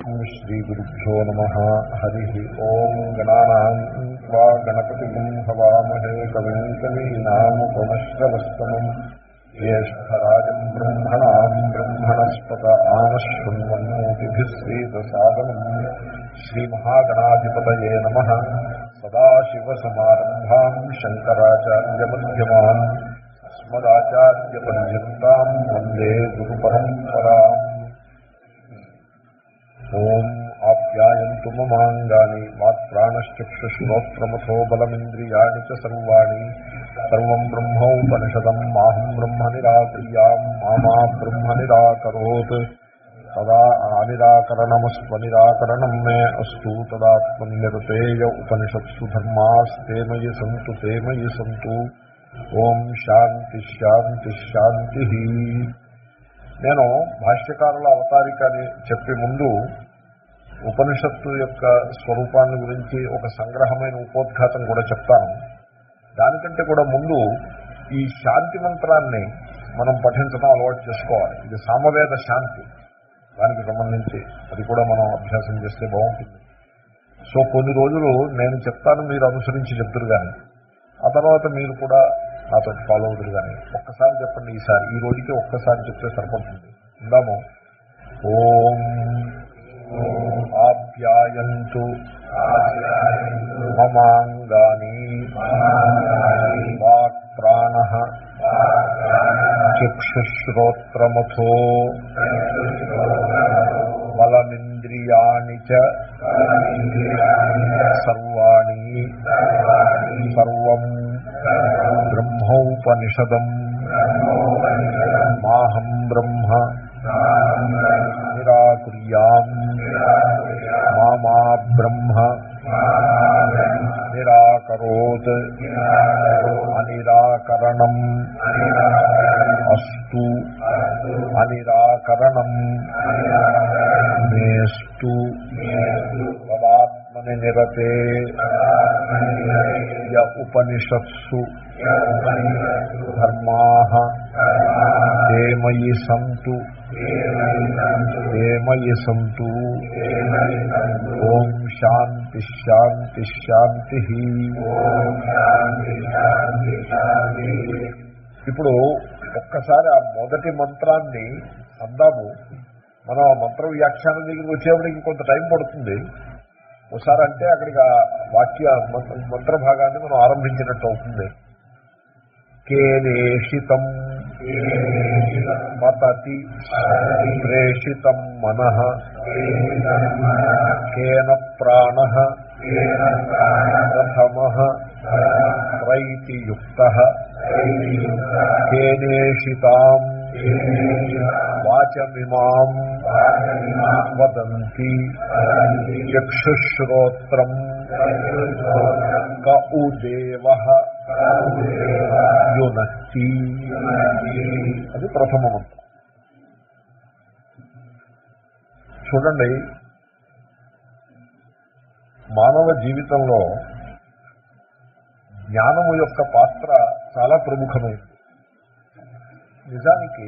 श्रीगुरुभ्यो नमः हरिः ॐ गणानाम् त्वा गणपतिम् हवामहे कविम् कवीनामुपमश्रवस्तमम् ज्येष्ठराजम् ब्रह्मणाम् ब्रह्मणस्पत आनशृण्वन्नोतिभिः श्रीदसादनम् श्रीमहागणाधिपतये नमः सदाशिवसमारम्भाम् शङ्कराचार्यमध्यमाम् अस्मदाचार्यपर्यन्ताम् वन्दे गुरुपरम्पराम् ఓం ఆప్యాయంతు మమాంగాని వాక్ప్రాణశ్చక్షుశ్రోత్రమథో బలమింద్రియాణి చ సర్వాణి సర్వం బ్రహ్మోపనిషదం మాహం బ్రహ్మ నిరాకుర్యాం మామా బ్రహ్మ నిరాకరోత్ తదా అనిరాకరణమస్వనిరాకరణం మే అస్తు తదాత్మనిరతేయ ఉపనిషత్సు ధర్మాస్తే మయి సంతు తే మయి సంతు ఓం శాంతి శాంతి శాంతి నేను భాష్యకారుల అవతారిక అని చెప్పే ముందు ఉపనిషత్తు యొక్క స్వరూపాన్ని గురించి ఒక సంగ్రహమైన ఉపోద్ఘాతం కూడా చెప్తాను దానికంటే కూడా ముందు ఈ శాంతి మంత్రాన్ని మనం పఠించడం అలవాటు చేసుకోవాలి ఇది సామవేద శాంతి దానికి సంబంధించి అది కూడా మనం అభ్యాసం చేస్తే బాగుంటుంది సో కొన్ని రోజులు నేను చెప్తాను మీరు అనుసరించి చెప్తురు కానీ ఆ తర్వాత మీరు కూడా నాతో ఫాలో అవుతారు కానీ ఒక్కసారి చెప్పండి ఈసారి ఈ రోజుకి ఒక్కసారి చెప్తే సరిపడుతుంది ఉందాము ఓం ఆప్యాయంతు మమాంగాని వాక్ ప్రాణ చక్షుశ్రోత్రమథో బలమింద్రియాణి చ సర్వాణి సర్వం బ్రహ్మోపనిషదం మాహం బ్రహ్మ నిరాకుర్యాం మామా బ్రహ్మ నిరాకరోత్ అనిరాకరణం అస్తు అనిరాకరణం మేస్తు తదాత్మని నిరతే య ఉపనిషత్సు ధర్మా తే మయి సంతు తే మయి సంతు ఓం శాంతి శాంతి శాంతి ఇప్పుడు ఒక్కసారి ఆ మొదటి మంత్రాన్ని అందాము మనం ఆ మంత్ర వ్యాఖ్యానం దగ్గరికి వచ్చేప్పటికి కొంత టైం పడుతుంది ఒకసారి అంటే అక్కడికి ఆ వాక్య మంత్ర భాగాన్ని మనం ఆరంభించినట్టు అవుతుంది కేనేషితం పతతి ప్రేషితం మన కేన ప్రాణ ప్రథమ ప్రైతియుక్త కేనేషితాం వాచమిమాం వదంతి చక్షుశ్రోత్రం క ఉదేవ యునక్తి అది ప్రథమ మంత్రం చూడండి మానవ జీవితంలో జ్ఞానము యొక్క పాత్ర చాలా ప్రముఖమైంది నిజానికి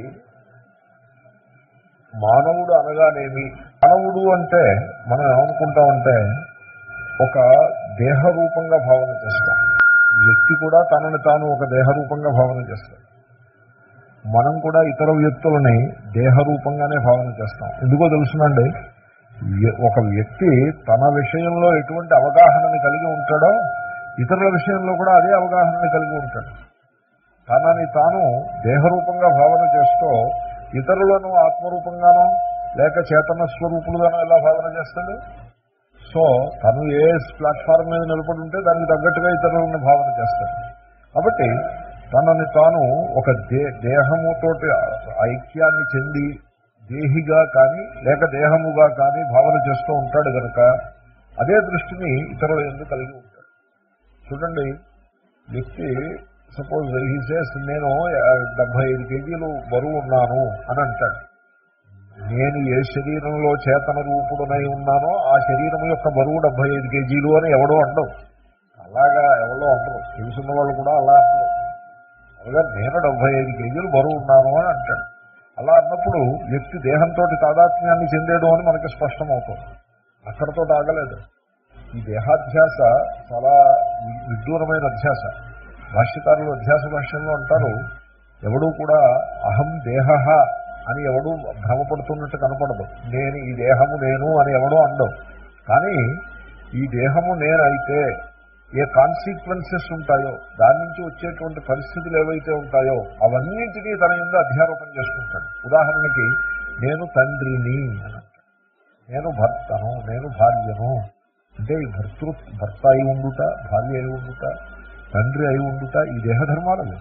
మానవుడు అనగానేమి మానవుడు అంటే మనం ఏమనుకుంటామంటే ఒక దేహ రూపంగా భావన చేస్తాం వ్యక్తి కూడా తనని తాను ఒక దేహ రూపంగా భావన చేస్తాడు మనం కూడా ఇతర వ్యక్తులని దేహ రూపంగానే భావన చేస్తాం ఎందుకో తెలుసునండి ఒక వ్యక్తి తన విషయంలో ఎటువంటి అవగాహనని కలిగి ఉంటాడో ఇతరుల విషయంలో కూడా అదే అవగాహనని కలిగి ఉంటాడు తనని తాను దేహరూపంగా భావన చేస్తూ ఇతరులను ఆత్మరూపంగానో లేక చేతన స్వరూపులుగానో ఎలా భావన చేస్తాడు సో తను ఏ ప్లాట్ఫామ్ మీద నిలబడి ఉంటే దానికి తగ్గట్టుగా ఇతరులను భావన చేస్తాడు కాబట్టి తనని తాను ఒక దే దేహముతోటి ఐక్యాన్ని చెంది దేహిగా కానీ లేక దేహముగా కానీ భావన చేస్తూ ఉంటాడు కనుక అదే దృష్టిని ఇతరుల ఎందుకు కలిగి ఉంటాడు చూడండి వ్యక్తి సపోజ్ హీ సేస్ నేను డెబ్బై ఐదు కేజీలు బరువు ఉన్నాను అని అంటాడు నేను ఏ శరీరంలో చేతన రూపుడునై ఉన్నానో ఆ శరీరం యొక్క బరువు డెబ్బై ఐదు కేజీలు అని ఎవడో అండవు అలాగా ఎవరో అంటారు తెలుసున్న వాళ్ళు కూడా అలా అంటారు అలాగే నేను డెబ్బై ఐదు కేజీలు బరువు ఉన్నాను అని అంటాడు అలా అన్నప్పుడు వ్యక్తి దేహంతో తాదాత్మ్యాన్ని చెందేయడం అని మనకి స్పష్టమవుతుంది అక్కడతో ఆగలేదు ఈ దేహాధ్యాస చాలా వి- విడ్డూరమైన అధ్యాస భాష్యకారులు అధ్యాస భాష్యంలో అంటారు ఎవడూ కూడా అహం దేహ అని ఎవడూ భ్రమపడుతున్నట్టు కనపడదు నేను ఈ దేహము నేను అని ఎవడో అండవు కానీ ఈ దేహము నేనైతే ఏ కాన్సిక్వెన్సెస్ ఉంటాయో దాని నుంచి వచ్చేటువంటి పరిస్థితులు ఏవైతే ఉంటాయో అవన్నింటినీ తన ఎందు అధ్యారోపణ చేసుకుంటాడు ఉదాహరణకి నేను తండ్రిని అని అంటాడు. నేను భర్తను నేను భార్యను అంటే ఈ భర్తృ భర్త అయి ఉండుట భార్య అయి ఉండుట తండ్రి అయి ఉండుట ఈ దేహధర్మాలు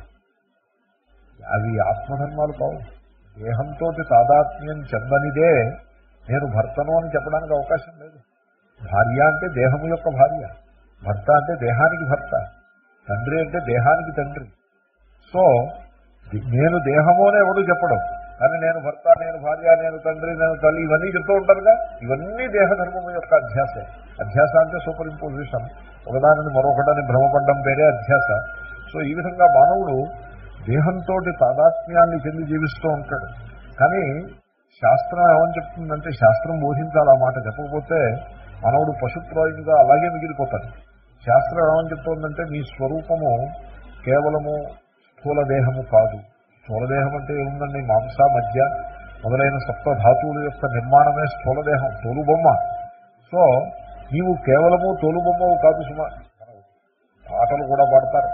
అవి ఆత్మధర్మాలు కావు దేహంతో తాదాత్మ్యం చెందనిదే నేను భర్తను అని చెప్పడానికి అవకాశం లేదు భార్య అంటే దేహము యొక్క భార్య భర్త అంటే దేహానికి భర్త తండ్రి అంటే దేహానికి తండ్రి సో ది- నేను దేహము అని ఎవడు చెప్పడం కానీ నేను భర్త నేను భార్య నేను తండ్రి నేను తల్లి ఇవన్నీ చెప్తూ ఉంటారుగా ఇవన్నీ దేహధర్మము యొక్క అధ్యాసే అధ్యాస అంటే సూపర్ ఇంపోజిషన్ ఒకదానిని మరొకటాన్ని భ్రమపడ్డం పేరే అధ్యాస సో ఈ విధంగా మానవుడు దేహంతో తాదాత్మ్యాన్ని చెంది జీవిస్తూ ఉంటాడు కానీ శాస్త్రం ఏమని చెప్తుందంటే శాస్త్రం బోధించాలి ఆ మాట చెప్పకపోతే మానవుడు పశుప్రాయుగా అలాగే మిగిలిపోతాడు శాస్త్రం ఏమని చెప్తోందంటే మీ స్వరూపము కేవలము స్థూల దేహము కాదు స్థూల దేహం అంటే ఏముందండి మాంస మధ్య మొదలైన సప్త ధాతువుల యొక్క నిర్మాణమే స్థూల దేహం తోలుబొమ్మ సో నీవు కేవలము తోలుబొమ్మవు కాదు సుమా పాటలు కూడా పాడతారు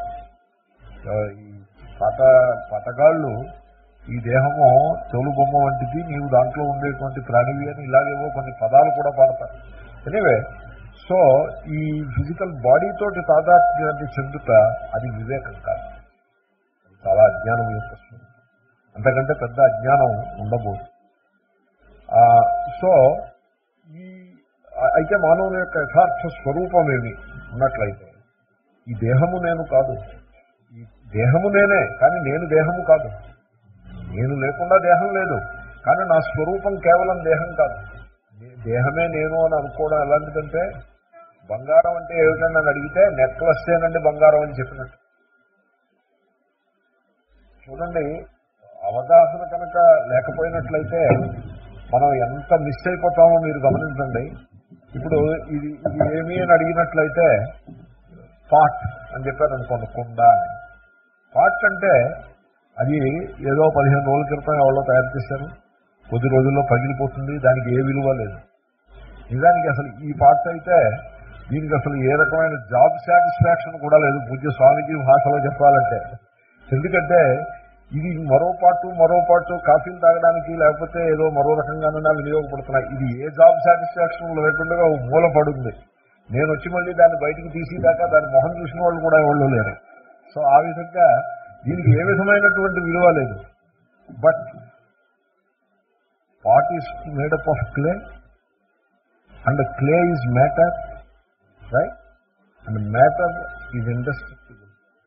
ఈ పాట పాటగాళ్ళు ఈ దేహము తోలుబొమ్మ వంటిది నీవు దాంట్లో ఉండేటువంటి ప్రాణివి అని ఇలాగేవో కొన్ని పదాలు కూడా పాడతారు ఎనివే సో ఈ ఫిజికల్ బాడీ తోటి తాదాత్మ్యాన్ని చెందుట అది వివేకం కాదు అది చాలా అజ్ఞానం యొక్క స్వరూపం అంతకంటే పెద్ద అజ్ఞానం ఉండబోదు ఆ, సో ఈ అయితే మానవుని యొక్క యథార్థ స్వరూపమేమి ఉన్నట్లయితే ఈ దేహము నేను కాదు ఈ దేహము నేనే కానీ నేను దేహము కాదు నేను లేకుండా దేహం లేదు కానీ నా స్వరూపం కేవలం దేహం కాదు నే- దేహమే నేను అని అనుకోవడం ఎలాంటిదంటే బంగారం అంటే ఏమిటని అని అడిగితే నెక్లెస్సేనండి బంగారం అని చెప్పినట్టు చూడండి అవగాహన కనుక లేకపోయినట్లయితే మనం ఎంత మిస్ అయిపోతామో మీరు గమనించండి ఇప్పుడు ఇది ఇది ఏమి అని అడిగినట్లయితే పాట్ అని చెప్పారు అనుకోండి కుండ అని పాట్ అంటే అది ఏదో పదిహేను రోజుల క్రితం ఎవరో తయారు చేశారు కొద్ది రోజుల్లో పగిలిపోతుంది దానికి ఏ విలువ లేదు నిజానికి అసలు ఈ పార్ట్ అయితే దీనికి అసలు ఏ రకమైన జాబ్ సాటిస్ఫాక్షన్ కూడా లేదు పూజ్య స్వామికి భాషలో చెప్పాలంటే ఎందుకంటే ఇది మరో పాటు మరో పాటు కాఫీలు తాగడానికి లేకపోతే ఏదో మరో రకంగానైనా వినియోగపడుతున్నాయి ఇది ఏ జాబ్ సాటిస్ఫాక్షన్ లేకుండా ఓ మూల పడుంది నేను వచ్చి మళ్ళీ దాన్ని బయటికి తీసేదాకా దాని మొహం చూసిన వాళ్ళు కూడా ఎవరు లేరు సో ఆ విధంగా దీనికి ఏ విధమైనటువంటి విలువ లేదు but pot is made up of clay and clay is matter right and matter is indestructible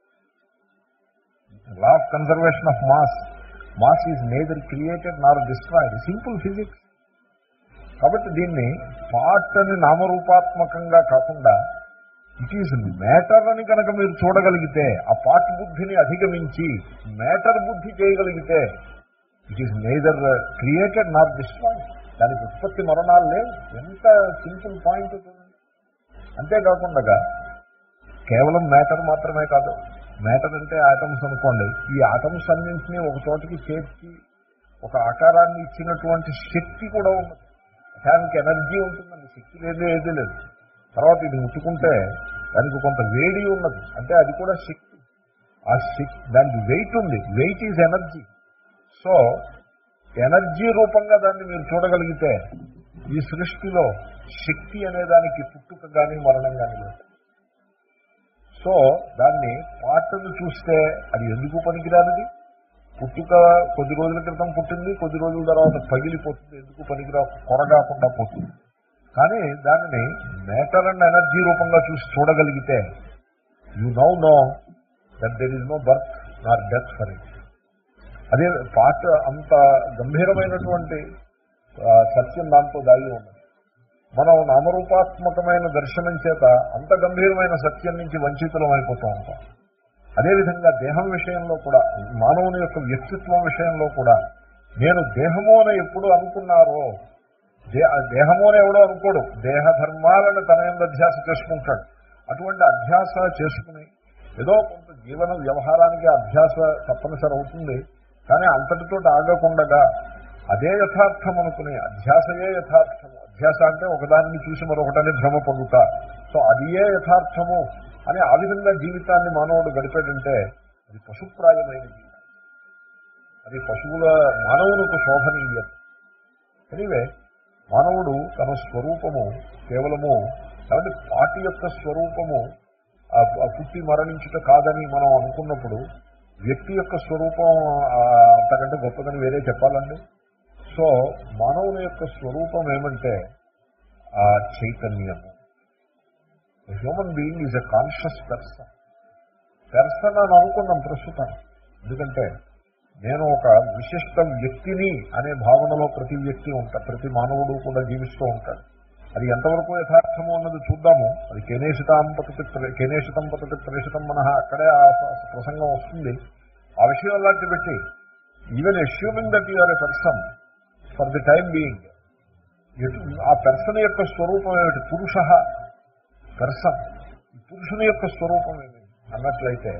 law of conservation of mass mass is neither created nor destroyed simple physics కాబట్టి దీన్ని పార్ట్ అని నామరూపాత్మకంగా కాకుండా ఇట్ ఈజ్ మ్యాటర్ అని కనుక మీరు చూడగలిగితే ఆ part బుద్ధిని అధిగమించి మ్యాటర్ బుద్ధి చేయగలిగితే it is neither created nor destroyed దానికి ఉత్పత్తి మరణాలు లేవు ఎంత సింపుల్ పాయింట్ చూడండి అంతేకాకుండా కేవలం మ్యాటర్ మాత్రమే కాదు మ్యాటర్ అంటే ఆటమ్స్ అనుకోండి ఈ ఆటమ్స్ అన్నింటినీ ఒక చోటికి చేర్చి ఒక ఆకారాన్ని ఇచ్చినటువంటి శక్తి కూడా ఉన్నది దానికి ఎనర్జీ ఉంటుందండి శక్తి లేదు ఏదీ లేదు తర్వాత ఇది ముట్టుకుంటే దానికి కొంత వేడి ఉన్నది అంటే అది కూడా శక్తి ఆ శక్తి దానికి వెయిట్ ఉంది weight is energy so energy రూపంగా దాన్ని మీరు చూడగలిగితే ఈ సృష్టిలో శక్తి అనే దానికి పుట్టుక కానీ మరణం కానీ లేదు సో దాన్ని పాటను చూస్తే అది ఎందుకు పనికిరానిది పుట్టుక కొద్ది రోజుల క్రితం పుట్టింది కొద్ది రోజుల తర్వాత పగిలిపోతుంది ఎందుకు పనికిరా కొరగాకుండా పోతుంది కానీ దానిని మేటర్ అండ్ ఎనర్జీ రూపంగా చూసి చూడగలిగితే you now know that there is no birth nor death for it అదే పాట అంత గంభీరమైనటువంటి ఆ, సత్యం దాంతో దాగి ఉన్నది మనం నామరూపాత్మకమైన దర్శనం చేత అంత గంభీరమైన సత్యం నుంచి వంచితులం అయిపోతూ ఉంటాం అదేవిధంగా దేహం విషయంలో కూడా మానవుని యొక్క వ్యక్తిత్వం విషయంలో కూడా నేను దేహము అని ఎప్పుడు అనుకున్నారో దే ఆ దేహము అని ఎవడో అనుకోడు దేహ ధర్మాలను తన యొక్క అధ్యాస చేసుకుంటాడు అటువంటి అధ్యాస చేసుకుని ఏదో కొంత జీవన వ్యవహారానికి అభ్యాస తప్పనిసరి అవుతుంది కానీ అంతటితో ఆగకుండగా అదే యథార్థం అనుకుని అధ్యాసయే యథార్థము అధ్యాస అంటే ఒకదానిని చూసి మరొకటని భ్రమ పొందుతా సో అదియే యథార్థము అని ఆ విధంగా జీవితాన్ని మానవుడు గడిపాడంటే అది పశుప్రాయమైన జీవితం అది పశువుల మానవులకు శోభనీయం ఎనివే మానవుడు తన స్వరూపము కేవలము కాబట్టి పాటి యొక్క స్వరూపము ఆ ఆ పుట్టి మరణించుట కాదని మనం అనుకున్నప్పుడు వ్యక్తి యొక్క స్వరూపం ఆ, అంతకంటే గొప్పదని వేరే చెప్పాలండి సో మానవుని యొక్క స్వరూపం ఏమంటే ఆ చైతన్యము human being is a conscious person person అని అనుకున్నాం ప్రస్తుతం ఎందుకంటే నేను ఒక విశిష్ట వ్యక్తిని అనే భావనలో ప్రతి వ్యక్తి ఉంటాడు ప్రతి మానవుడు కూడా జీవిస్తూ ఉంటాడు అది ఎంతవరకు యథార్థము అన్నది చూద్దాము అది కేనేషితాం పతతి ప్ర- కేనేషితం పతతి ప్రేషితం మనహ అక్కడే ఆ ప్ర- ప్రసంగం వస్తుంది ఆ విషయం అలాంటి పెట్టి even assuming that you're a person for the time being ఆ పర్సన్ యొక్క స్వరూపం ఏమిటి పురుష పర్సన్ పురుషుని యొక్క స్వరూపం ఏమిటి అన్నట్లయితే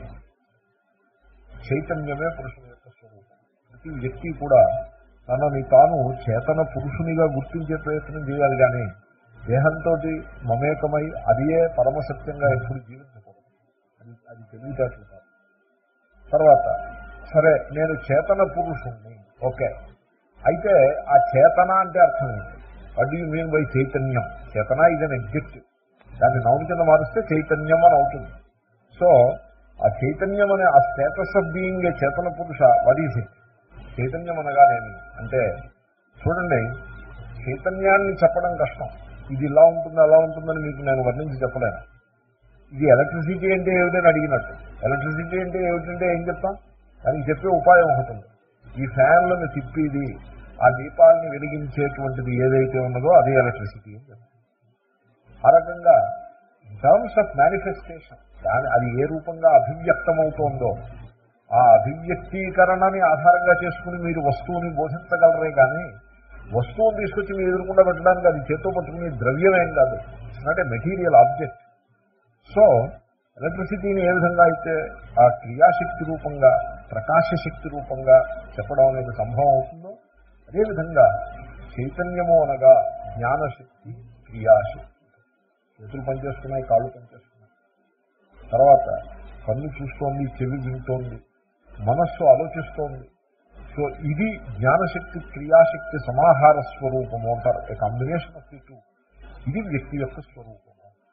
చైతన్యమే పురుషుని యొక్క స్వరూపం ప్రతి వ్యక్తి కూడా తనని తాను చేతన పురుషునిగా గుర్తించే ప్రయత్నం చేయాలి కానీ దేహంతో మమేకమై అదియే పరమసత్యంగా ఎప్పుడు జీవించకూడదు అది అది తెలివితేటలు కాదు తర్వాత సరే నేను చేతన పురుషుణ్ణి ఓకే అయితే ఆ చేతన అంటే అర్థం ఏంటి వడ్ యూ మీన్ బై చైతన్యం చేతన ఇది అన్ ఎగ్జెక్టివ్ దాన్ని నౌన్ కింద మారిస్తే చైతన్యం అని అవుతుంది సో ఆ చైతన్యం అనే ఆ స్టేటస్ ఆఫ్ బీయింగ్ ఏ చేతన పురుష వడ్ ఈజ్ ఇట్ చైతన్యం అనగానేమి అంటే చూడండి చైతన్యాన్ని చెప్పడం కష్టం ఇది ఇలా ఉంటుంది అలా ఉంటుందని మీకు నేను వర్ణించి చెప్పలేను ఇది ఎలక్ట్రిసిటీ అంటే ఏమిటని అడిగినట్టు ఎలక్ట్రిసిటీ అంటే ఏమిటంటే ఏం చెప్తాం దానికి చెప్పే ఉపాయం ఒకటి ఉంది ఈ ఫ్యాన్లను తిప్పేది ఆ దీపాలని వెలిగించేటువంటిది ఏదైతే ఉన్నదో అదే ఎలక్ట్రిసిటీ అని చెప్తాం ఆ రకంగా ఇన్ టర్మ్స్ ఆఫ్ మేనిఫెస్టేషన్ దాని అది ఏ రూపంగా అభివ్యక్తమవుతోందో ఆ అభివ్యక్తీకరణని ఆధారంగా చేసుకుని మీరు వస్తువుని బోధించగలరే కానీ వస్తువుని తీసుకొచ్చి మీ ఎదురుకుండా పెట్టడానికి అది చేత్తో పట్టుకునే ద్రవ్యమేం కాదు it's not a material object so ఎలక్ట్రిసిటీని ఏ విధంగా అయితే ఆ క్రియాశక్తి రూపంగా ప్రకాశశక్తి రూపంగా చెప్పడం అనేది సంభవం అవుతుందో అదేవిధంగా చైతన్యము అనగా జ్ఞానశక్తి క్రియాశక్తి చేతులు పనిచేస్తున్నాయి కాళ్ళు పనిచేస్తున్నాయి తర్వాత కన్ను చూస్తోంది చెవి వింటోంది మనస్సు ఆలోచిస్తోంది సో ఇది జ్ఞానశక్తి క్రియాశక్తి సమాహార స్వరూపము అంటారు a combination of the two ఇది వ్యక్తి యొక్క స్వరూపము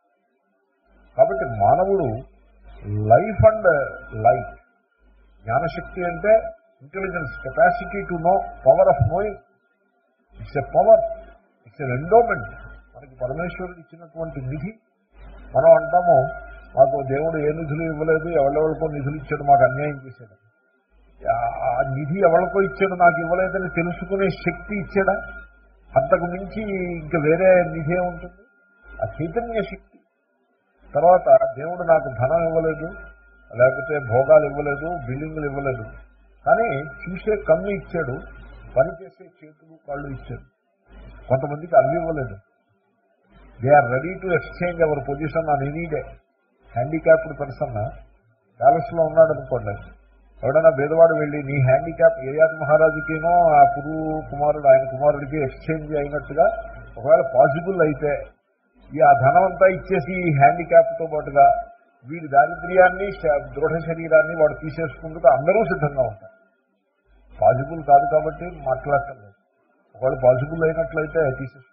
కాబట్టి మానవుడు లైఫ్ అండ్ లైఫ్ జ్ఞానశక్తి అంటే intelligence capacity to know power of knowing it's a power it's an endowment మనకి పరమేశ్వరుడు ఇచ్చినటువంటి నిధి మనం అంటాము మాకు దేవుడు ఏ నిధులు ఇవ్వలేదు ఎవరెవరికో నిధులు ఇచ్చాడు మాకు అన్యాయం చేశాడు ఆ- ఆ నిధి ఎవరికో ఇచ్చాడు నాకు ఇవ్వలేదని తెలుసుకునే శక్తి ఇచ్చాడా అంతకు మించి ఇంకా వేరే నిధి ఉంటుంది ఆ చైతన్య శక్తి తర్వాత దేవుడు నాకు ధనం ఇవ్వలేదు లేకపోతే భోగాలు ఇవ్వలేదు బిల్డింగులు ఇవ్వలేదు కానీ చూసే కన్ను ఇచ్చాడు పని చేసే చేతులు కాళ్ళు ఇచ్చాడు కొంతమందికి అవి ఇవ్వలేదు they are ready to exchange our position on any day handicapped person palace లో ఉన్నాడు అనుకోండి ఎవడైనా భేదవాడు వెళ్ళి నీ హ్యాండిక్యాప్ ఏయాది మహారాజుకినో ఆ పురు కుమారుడు ఆయన కుమారుడికి ఎక్స్చేంజ్ అయినట్టుగా ఒకవేళ పాసిబుల్ అయితే ఈ ఆ ధనం అంతా ఇచ్చేసి ఈ హ్యాండిక్యాప్ తో పాటుగా వీడి దారిద్ర్యాన్ని శ- దృఢ శరీరాన్ని వాడు తీసేసుకుంటూ అందరూ సిద్ధంగా ఉంటారు పాసిబుల్ కాదు కాబట్టి మాట్లాడటం లేదు ఒకవేళ పాసిబుల్ అయినట్లయితే తీసేసుకుంటారు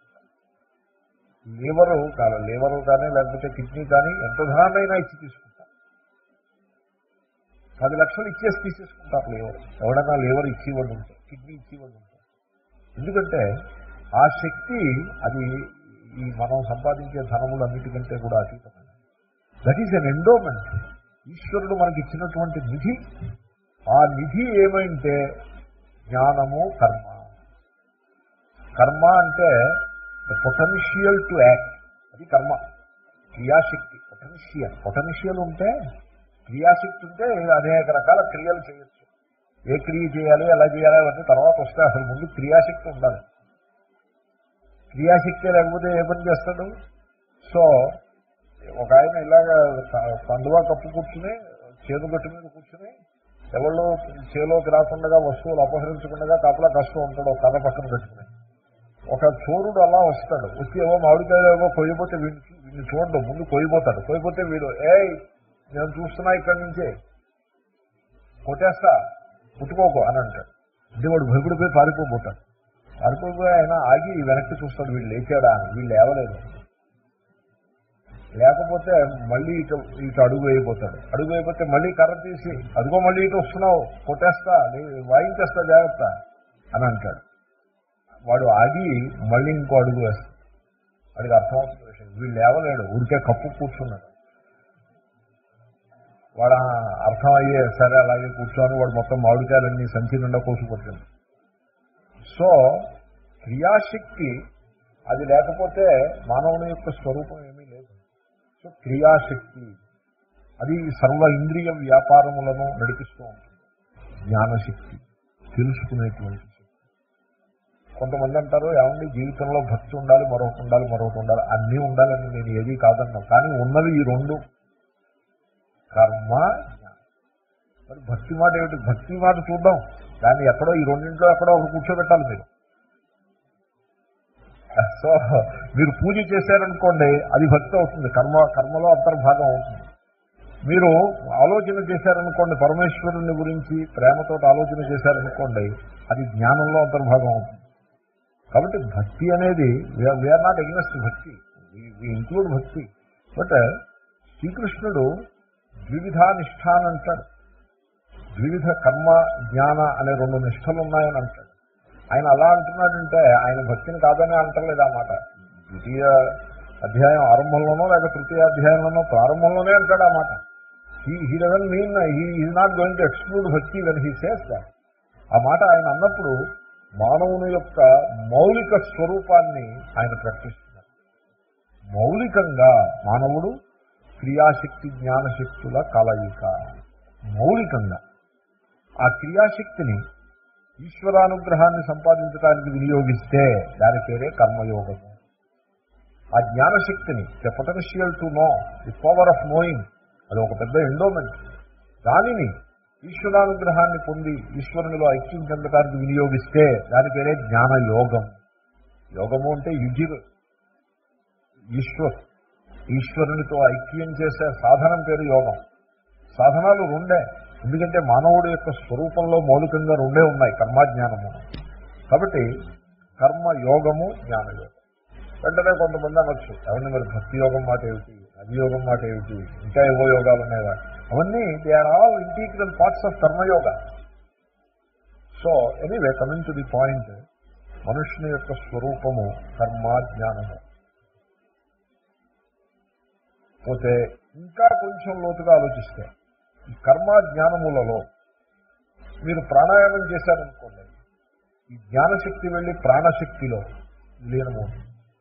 లీవరు కాదు లీవరు కానీ లేకపోతే కిడ్నీ కానీ ఎంత ధనాన్నైనా ఇచ్చి తీసుకుంటారు పది లక్షలు ఇచ్చేసి తీసేసుకుంటారు లీవర్ ఎవడైనా లీవర్ ఇచ్చేవాడు ఉంటారు కిడ్నీ ఇచ్చేవాడు ఉంటారు ఎందుకంటే ఆ శక్తి అది ఈ మనం సంపాదించే ధనములు అన్నిటికంటే కూడా అతీతమైనది దట్ ఈస్ అన్ ఎండోమెంట్ ఈశ్వరుడు మనకి ఇచ్చినటువంటి నిధి ఆ నిధి ఏమంటే జ్ఞానము కర్మ కర్మ అంటే ద పొటెన్షియల్ టు యాక్ట్ అది కర్మ క్రియాశక్తి పొటెన్షియల్ పొటెన్షియల్ ఉంటే క్రియాశక్తి ఉంటే అనేక రకాల క్రియలు చేయొచ్చు ఏ క్రియ చేయాలి ఎలా చేయాలి అవన్నీ తర్వాత వస్తాయి అసలు ముందు క్రియాశక్తి ఉండాలి క్రియాశక్తి లేకపోతే ఏ పని చేస్తాడు సో ఒక ఆయన ఇలాగ పండుగ కప్పు కూర్చుని చేదు గట్టు మీద కూర్చుని ఎవళ్ళు చేలోకి రాకుండా వస్తువులు అపహరించకుండా కాపలా కష్టం ఉంటాడు ఒక కథ పక్కన పెట్టుకుని ఒక చోరుడు అలా వస్తాడు వచ్చి ఏవో మామిడికాయలు ఏవో కొయ్యపోతే వీడిని వీడిని చూడడం ముందు కొయ్యిపోతాడు కొయ్యిపోతే వీడు ఏయ్ నేను చూస్తున్నా ఇక్కడి నుంచే కొట్టేస్తా పుట్టుకోకు అని అంటాడు అంటే వాడు భయపడిపోయి పారిపోబోతాడు పారిపోయి ఆయన ఆగి వెనక్కి చూస్తాడు వీళ్ళు లేచాడా అని వీళ్ళు లేవలేదు లేకపోతే మళ్ళీ ఇటు ఇటు అడుగు వేయబోతాడు అడుగు వేయకపోతే మళ్ళీ కర్ర తీసి అదిగో మళ్ళీ ఇటు వస్తున్నావు కొట్టేస్తా నీ- వాయించేస్తా జాగ్రత్త అని అంటాడు వాడు ఆగి మళ్ళీ ఇంకో అడుగు వేస్తాడు వాడికి అర్థమవుతుంది విషయం వీళ్ళు లేవలేడు ఊరికే కప్పు కూర్చున్నాడు వాడు ఆ అర్థం అయ్యే సరే అలాగే కూర్చొని వాడు మొత్తం మామిడికాయలన్నీ సంచి నిండా కోసుకొచ్చింది సో క్రియాశక్తి అది లేకపోతే మానవుని యొక్క స్వరూపం ఏమీ లేదు సో క్రియాశక్తి అది సర్వ ఇంద్రియ వ్యాపారములను నడిపిస్తూ ఉంటుంది జ్ఞానశక్తి తెలుసుకునేటువంటి శక్తి కొంతమంది అంటారు ఏమండి జీవితంలో భక్తి ఉండాలి మరొకటి ఉండాలి మరొకటి ఉండాలి అన్నీ ఉండాలని నేను ఏది కాదన్నా కానీ ఉన్నవి ఈ రెండు కర్మ జ్ఞానం మరి భక్తి మాట ఏమిటి భక్తి మాట చూద్దాం దాన్ని ఎక్కడో ఈ రెండింట్లో ఎక్కడో ఒకటి కూర్చోబెట్టాలి మీరు సో మీరు పూజ చేశారనుకోండి అది భక్తి అవుతుంది కర్మ కర్మలో అంతర్భాగం అవుతుంది మీరు ఆలోచన చేశారనుకోండి పరమేశ్వరుని గురించి ప్రేమతో ఆలోచన చేశారనుకోండి అది జ్ఞానంలో అంతర్భాగం అవుతుంది కాబట్టి భక్తి అనేది we're not against bhakti include bhakti but శ్రీకృష్ణుడు ద్వివిధ నిష్ఠ అని అంటాడు ద్వివిధ కర్మ జ్ఞాన అనే రెండు నిష్టలు ఉన్నాయని అంటాడు ఆయన అలా అంటున్నాడంటే ఆయన భక్తిని కాదని అంటలేదు ఆ మాట ద్వితీయ అధ్యాయం ఆరంభంలోనో లేక తృతీయ అధ్యాయంలోనో ప్రారంభంలోనే అంటాడు ఆ మాట he he doesn't mean he is not going to exclude bhakti when he says that ఆ మాట ఆయన అన్నప్పుడు మానవుని యొక్క మౌలిక స్వరూపాన్ని ఆయన ప్రకటిస్తున్నారు మౌలికంగా మానవుడు క్రియాశక్తి జ్ఞానశక్తుల కలయిక మౌలికంగా ఆ క్రియాశక్తిని ఈశ్వరానుగ్రహాన్ని సంపాదించడానికి వినియోగిస్తే దాని పేరే కర్మయోగము ఆ జ్ఞానశక్తిని the potential to know the power of knowing అది ఒక పెద్ద ఎండోమెంట్ దానిని ఈశ్వరానుగ్రహాన్ని పొంది ఈశ్వరునిలో ఐక్యం చెందడానికి వినియోగిస్తే దాని పేరే జ్ఞాన యోగం యోగము అంటే యుజిర్ ఈశ్వర్ ఈశ్వరునితో ఐక్యం చేసే సాధనం పేరు యోగం సాధనాలు రెండే ఎందుకంటే మానవుడి యొక్క స్వరూపంలో మౌలికంగా రెండే ఉన్నాయి కర్మజ్ఞానము కాబట్టి కర్మ యోగము జ్ఞాన యోగం వెంటనే కొంతమంది అనొచ్చు ఎవరిని మరి భక్తి యోగం మాట ఏమిటి అభియోగం మాట ఏమిటి ఇంకా ఏవో యోగాలు ఉన్నాయా అవన్నీ they are all integral parts of karma yoga so anyway coming to the point మనుష్యుని యొక్క స్వరూపము కర్మ జ్ఞానము పోతే ఇంకా కొంచెం లోతుగా ఆలోచిస్తే ఈ కర్మ జ్ఞానములలో మీరు ప్రాణాయామం చేశారనుకోండి ఈ జ్ఞానశక్తి వెళ్ళి ప్రాణశక్తిలో విలీనమవుతుంది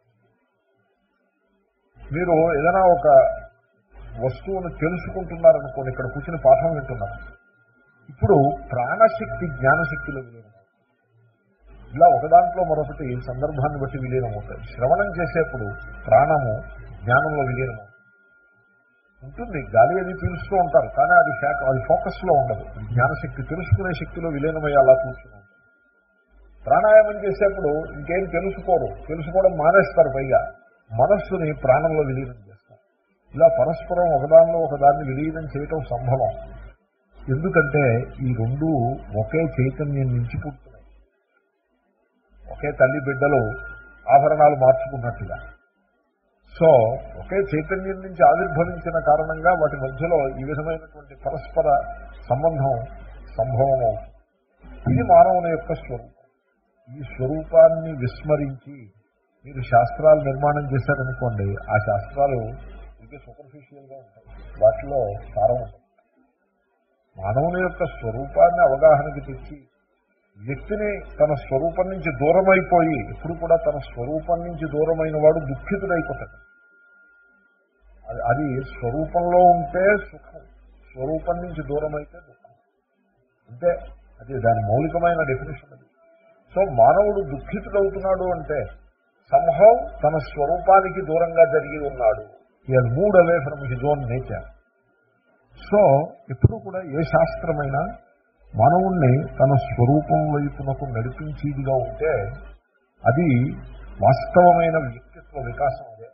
మీరు ఏదైనా ఒక వస్తువును తెలుసుకుంటున్నారనుకోండి ఇక్కడ కూర్చుని పాఠం వింటున్నారు ఇప్పుడు ప్రాణశక్తి జ్ఞానశక్తిలో విలీనం ఇలా ఒకదాంట్లో మరొకటి సందర్భాన్ని బట్టి విలీనం అవుతాయి శ్రవణం చేసేప్పుడు ప్రాణము జ్ఞానంలో విలీనం అవుతుంది ఉంటుంది గాలి అది పీలుస్తూ ఉంటారు కానీ అది ఫ్యాక్ అది ఫోకస్ లో ఉండదు జ్ఞానశక్తి తెలుసుకునే శక్తిలో విలీనమయ్యి అలా కూర్చుని ఉంటుంది ప్రాణాయామం చేసేప్పుడు ఇంకేం తెలుసుకోరు తెలుసుకోవడం మానేస్తారు పైగా మనస్సుని ప్రాణంలో విలీనం చేస్తారు ఇలా పరస్పరం ఒకదానిలో ఒకదాన్ని విలీనం చేయటం సంభవం ఎందుకంటే ఈ రెండు ఒకే చైతన్యం నుంచి పుడుతున్నాయి ఒకే తల్లి బిడ్డలు ఆభరణాలు మార్చుకున్నట్టుగా సో ఒకే చైతన్యం నుంచి ఆవిర్భవించిన కారణంగా వాటి మధ్యలో ఈ విధమైనటువంటి పరస్పర సంబంధం సంభవం అవుతుంది ఇది మానవుని యొక్క స్వరూపం ఈ స్వరూపాన్ని విస్మరించి మీరు శాస్త్రాలు నిర్మాణం చేశారనుకోండి ఆ శాస్త్రాలు ఇంకా సూపర్ఫిషియల్ గా ఉంటాయి వాటిలో సారం ఉంటుంది మానవుని యొక్క స్వరూపాన్ని అవగాహనకి తెచ్చి వ్యక్తిని తన స్వరూపం నుంచి దూరమైపోయి ఎప్పుడు కూడా తన స్వరూపం నుంచి దూరమైన వాడు దుఃఖితుడైపోతాడు అది అది స్వరూపంలో ఉంటే సుఖం స్వరూపం నుంచి దూరమైతే దుఃఖం అంటే అది దాని మౌలికమైన డెఫినేషన్ అది సో మానవుడు దుఃఖితుడవుతున్నాడు అంటే సంహవ్ తన స్వరూపానికి దూరంగా జరిగి ఉన్నాడు ఈ mood away from his own nature so ఎప్పుడు కూడా ఏ శాస్త్రమైనా మానవుణ్ణి తన స్వరూపం వైపునకు నడిపించేదిగా ఉంటే అది వాస్తవమైన వ్యక్తిత్వ వికాసం అదే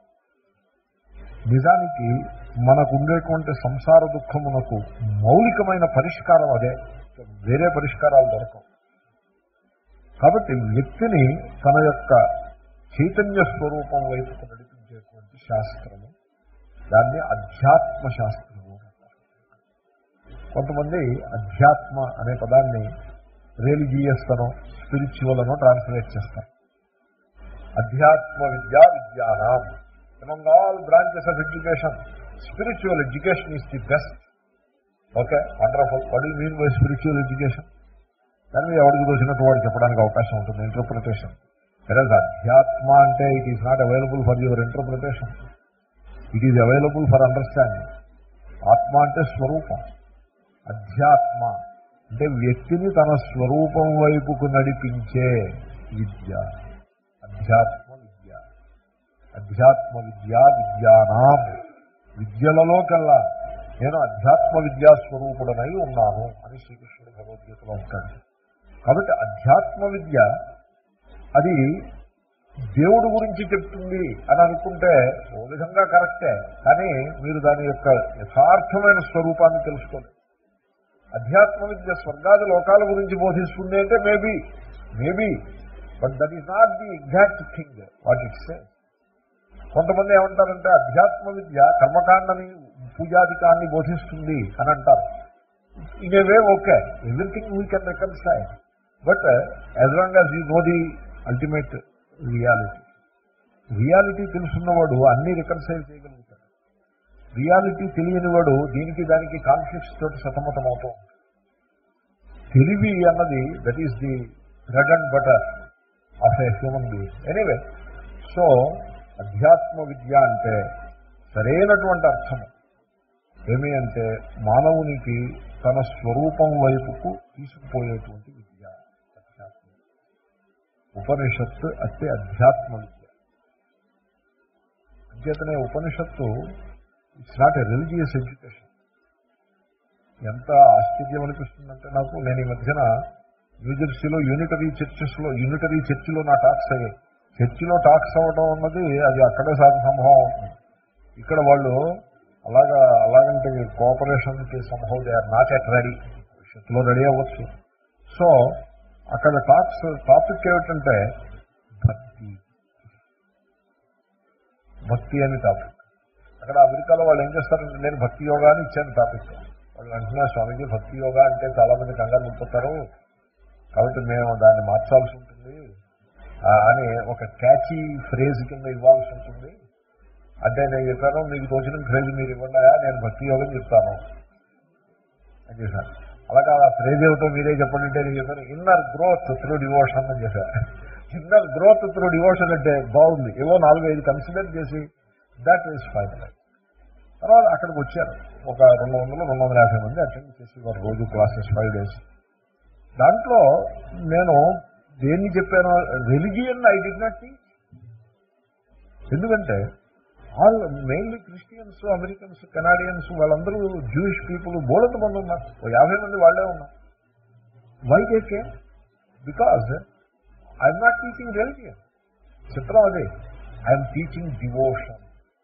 నిజానికి మనకు ఉండేటువంటి సంసార దుఃఖమునకు మౌలికమైన పరిష్కారం అదే వేరే పరిష్కారాలు దొరకవు కాబట్టి వ్యక్తిని తన యొక్క చైతన్య స్వరూపం వైపుకు నడిపించేటువంటి శాస్త్రము దాన్ని అధ్యాత్మ శాస్త్రము అంటారు కొంతమంది అధ్యాత్మ అనే పదాన్ని రిలీజియస్ అనో స్పిరిచువల్ అనో ట్రాన్స్లేట్ చేస్తారు అధ్యాత్మ విద్యా విజ్ఞానం among all branches of education, spiritual education is the best. Okay wonderful what you mean by spiritual education దాన్ని ఎవరికి దోచినట్టు వాడు చెప్పడానికి అవకాశం ఉంటుంది ఇంటర్ప్రిటేషన్ వెరజ్ అధ్యాత్మ అంటే it is not available for your interpretation it is available for understanding ఆత్మ అంటే స్వరూపం అధ్యాత్మ అంటే వ్యక్తిని తన స్వరూపం వైపుకు నడిపించే విద్య అధ్యాత్మ విద్య అధ్యాత్మ విద్యా విద్యానాం విద్యలలోకల్లా నేను అధ్యాత్మ విద్యా స్వరూపుడనై ఉన్నాను అని శ్రీకృష్ణుడు భగవద్గీతలో ఉంటాడు కాబట్టి అధ్యాత్మ విద్య అది దేవుడు గురించి చెప్తుంది అని అనుకుంటే ఓ విధంగా కరెక్టే కానీ మీరు దాని యొక్క యథార్థమైన స్వరూపాన్ని తెలుసుకోండి అధ్యాత్మ విద్య స్వర్గాది లోకాల గురించి బోధిస్తుంది అంటే maybe maybe but that is not the exact thing what it say కొంతమంది ఏమంటారంటే అధ్యాత్మ విద్య కర్మకాండని పూజాధికాన్ని బోధిస్తుంది అని అంటారు in a way okay everything we can reconcile but as long as you know the ultimate reality reality తెలుసున్నవాడు అన్ని రికన్సైల్ చేయగలుగుతాడు రియాలిటీ తెలియని వాడు దీనికి దానికి కాన్ఫ్లిక్ట్స్ తోటి సతమతం అవుతూ ఉంటాడు తెలివి అన్నది that is the bread and butter of a human being anyway so అధ్యాత్మ విద్య అంటే సరైనటువంటి అర్థము ఏమి అంటే మానవునికి తన స్వరూపం వైపుకు తీసుకుపోయేటువంటి విద్య అధ్యాత్మ ఉపనిషత్తు అతి అధ్యాత్మ విద్య అంచేతనే ఉపనిషత్తు it's not a religious education ఎంత ఆశ్చర్యం అనిపిస్తుందంటే నాకు నేను ఈ మధ్యన న్యూజెర్సీలో యూనిటరీ చర్చెస్లో యూనిటరీ చర్చిలో నా టాక్స్ అయ్యాయి చర్చిలో టాక్స్ అవ్వడం అన్నది అది అక్కడే సాధ సంభవం అవుతుంది ఇక్కడ వాళ్ళు అలాగా అలాగంటే కోఆపరేషన్కి సంభవం they are not yet ready భవిష్యత్తులో రెడీ అవ్వచ్చు సో అక్కడ టాక్స్ టాపిక్ ఏమిటంటే భక్తి భక్తి అని టాపిక్ అక్కడ అమెరికాలో వాళ్ళు ఏం చేస్తారంటే నేను భక్తి యోగా అని ఇచ్చాను టాపిక్ వాళ్ళు అంటున్నా స్వామిజీ భక్తి యోగా అంటే చాలా మంది కంగారు నింపుతారు కాబట్టి మేము దాన్ని మార్చాల్సి ఉంటుంది అని ఒక క్యాచీ ఫ్రేజ్ కింద ఇవ్వాల్సి ఉంటుంది అంటే నేను చెప్పాను మీకు తోచిన ఫ్రేజ్ మీరు ఇవ్వండి నేను భక్తి యోగం చెప్తాను అని చేశాను అలాగా ఆ ఫ్రేజ్ ఏమిటో మీరే చెప్పండి అంటే నేను చెప్పాను ఇన్నర్ గ్రోత్ త్రూ డివోషన్ అని చెప్పాను ఇన్నర్ గ్రోత్ త్రూ డివోషన్ అంటే బాగుంది ఏవో నాలుగు ఐదు కన్సిడర్ చేసి దట్ ఈస్ ఫైనల్ తర్వాత అక్కడికి వచ్చారు ఒక రెండు వందలు రెండు వందల యాభై మంది అటెండ్ చేసి వారు రోజు క్లాసెస్ ఫైవ్ డేస్ దాంట్లో నేను దేన్ని చెప్పాను religion I did not teach ఎందుకంటే all mainly Christians Americans Canadians వాళ్ళందరూ జూయిష్ పీపుల్ బోలెంత మంది ఉన్నారు ఓ యాభై మంది వాళ్ళే ఉన్నారు why take because I'm not teaching religion చిత్రం అదే ఐఎమ్ టీచింగ్ డివోషన్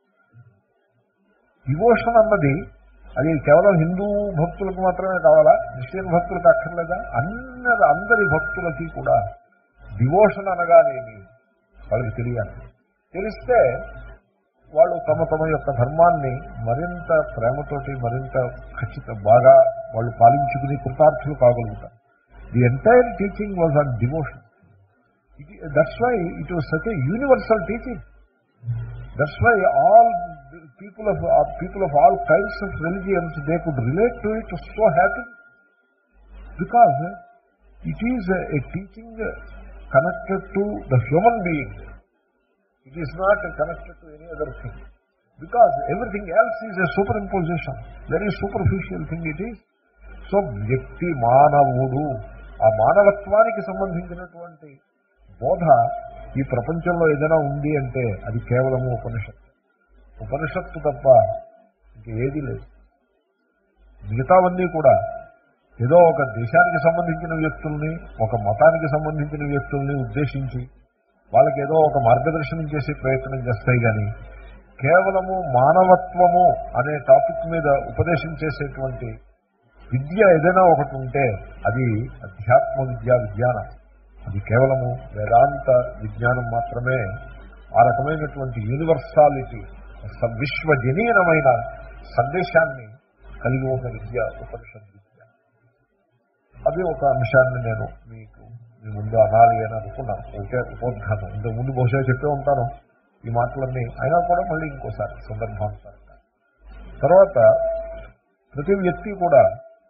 డివోషన్ అన్నది అది కేవలం హిందూ భక్తులకు మాత్రమే కావాలా క్రిస్టియన్ భక్తులకు అక్కర్లేదా అందరి అందరి భక్తులకి కూడా డివోషన్ అనగానేమి వాళ్ళకి తెలియాలి తెలిస్తే వాళ్ళు తమ తమ యొక్క ధర్మాన్ని మరింత ప్రేమతోటి మరింత ఖచ్చిత బాగా వాళ్ళు పాలించుకుని కృతార్థులు కాగలుగుతారు the entire teaching was on devotion that's why it was such a universal teaching that's why all people of uh, people of all kinds of religions they could relate to it so happy because it is a, a teaching connected to the human being it is not connected to any other thing because everything else is a superimposition very superficial thing it is so వ్యక్తి మానవుడు ఆ మానవత్వానికి సంబంధించినటువంటి బోధ ఈ ప్రపంచంలో ఏదైనా ఉంది అంటే అది కేవలము ఉపనిషత్తు ఉపనిషత్తు తప్ప ఇంక ఏదీ లేదు మిగతావన్నీ కూడా ఏదో ఒక దేశానికి సంబంధించిన వ్యక్తుల్ని ఒక మతానికి సంబంధించిన వ్యక్తుల్ని ఉద్దేశించి వాళ్ళకి ఏదో ఒక మార్గదర్శనం చేసే ప్రయత్నం చేస్తాయి కానీ కేవలము మానవత్వము అనే టాపిక్ మీద ఉపదేశం చేసేటువంటి విద్య ఏదైనా ఒకటి ఉంటే అది అధ్యాత్మ విద్యా విజ్ఞానం అది కేవలము వేదాంత విజ్ఞానం మాత్రమే ఆ రకమైనటువంటి యూనివర్సాలిటీ విశ్వజనీయమైన సందేశాన్ని కలిగి ఉన్న విద్య ఉపనిషత్ విద్య అది ఒక అంశాన్ని నేను మీకు మీ ముందు అనాలి అని అనుకున్నాను ఓకే ఉపోద్ఘాతం ఇంతకు ముందు బహుశా చెప్పే ఉంటాను ఈ మాటలన్నీ అయినా కూడా మళ్ళీ ఇంకోసారి సందర్భానుసారంగా తర్వాత ప్రతి వ్యక్తి కూడా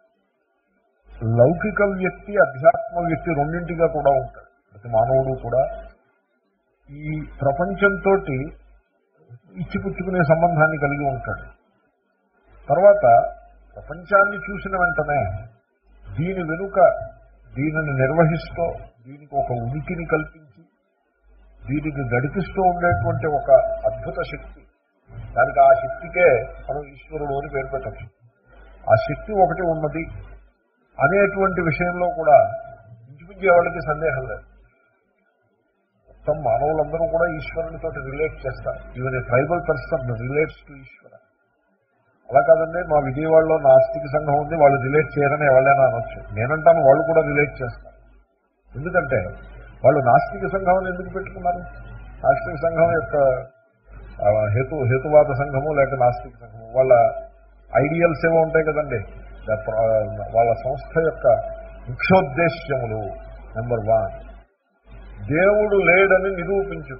లౌకిక వ్యక్తి అధ్యాత్మ వ్యక్తి రెండింటిగా కూడా ఉంటాడు ప్రతి మానవుడు కూడా ఈ ప్రపంచంతో ఇచ్చిపుచ్చుకునే సంబంధాన్ని కలిగి ఉంటాడు తర్వాత ప్రపంచాన్ని చూసిన వెంటనే దీని వెనుక దీనిని నిర్వహిస్తూ దీనికి ఒక ఉనికిని కల్పించి దీనికి గడిపిస్తూ ఉండేటువంటి ఒక అద్భుత శక్తి దానికి ఆ శక్తికే మనం ఈశ్వరుడు అని పేరు పెట్టచ్చు ఆ శక్తి ఒకటి ఉన్నది అనేటువంటి విషయంలో కూడా ఇంచుమించే వాళ్ళకి సందేహం లేదు మొత్తం మానవులందరూ కూడా ఈశ్వరునితో రిలేట్ చేస్తారు even a tribal person relates to Ishwara అలా కాదండి మా విజయవాడలో నాస్తిక సంఘం ఉంది వాళ్ళు రిలేట్ చేయరని ఎవరైనా అనొచ్చు నేనంటాను వాళ్ళు కూడా రిలేట్ చేస్తారు ఎందుకంటే వాళ్ళు నాస్తిక సంఘం ఎందుకు పెట్టుకున్నారు నాస్తిక సంఘం యొక్క ఆ, హేతు హేతువాద సంఘము లేక నాస్తిక సంఘము వాళ్ళ ఐడియల్స్ ఏమో ఉంటాయి కదండి ద- ప్ర- వాళ్ళ సంస్థ యొక్క ముఖ్యోద్దేశ్యములు నెంబర్ వన్ దేవుడు లేడని నిరూపించుట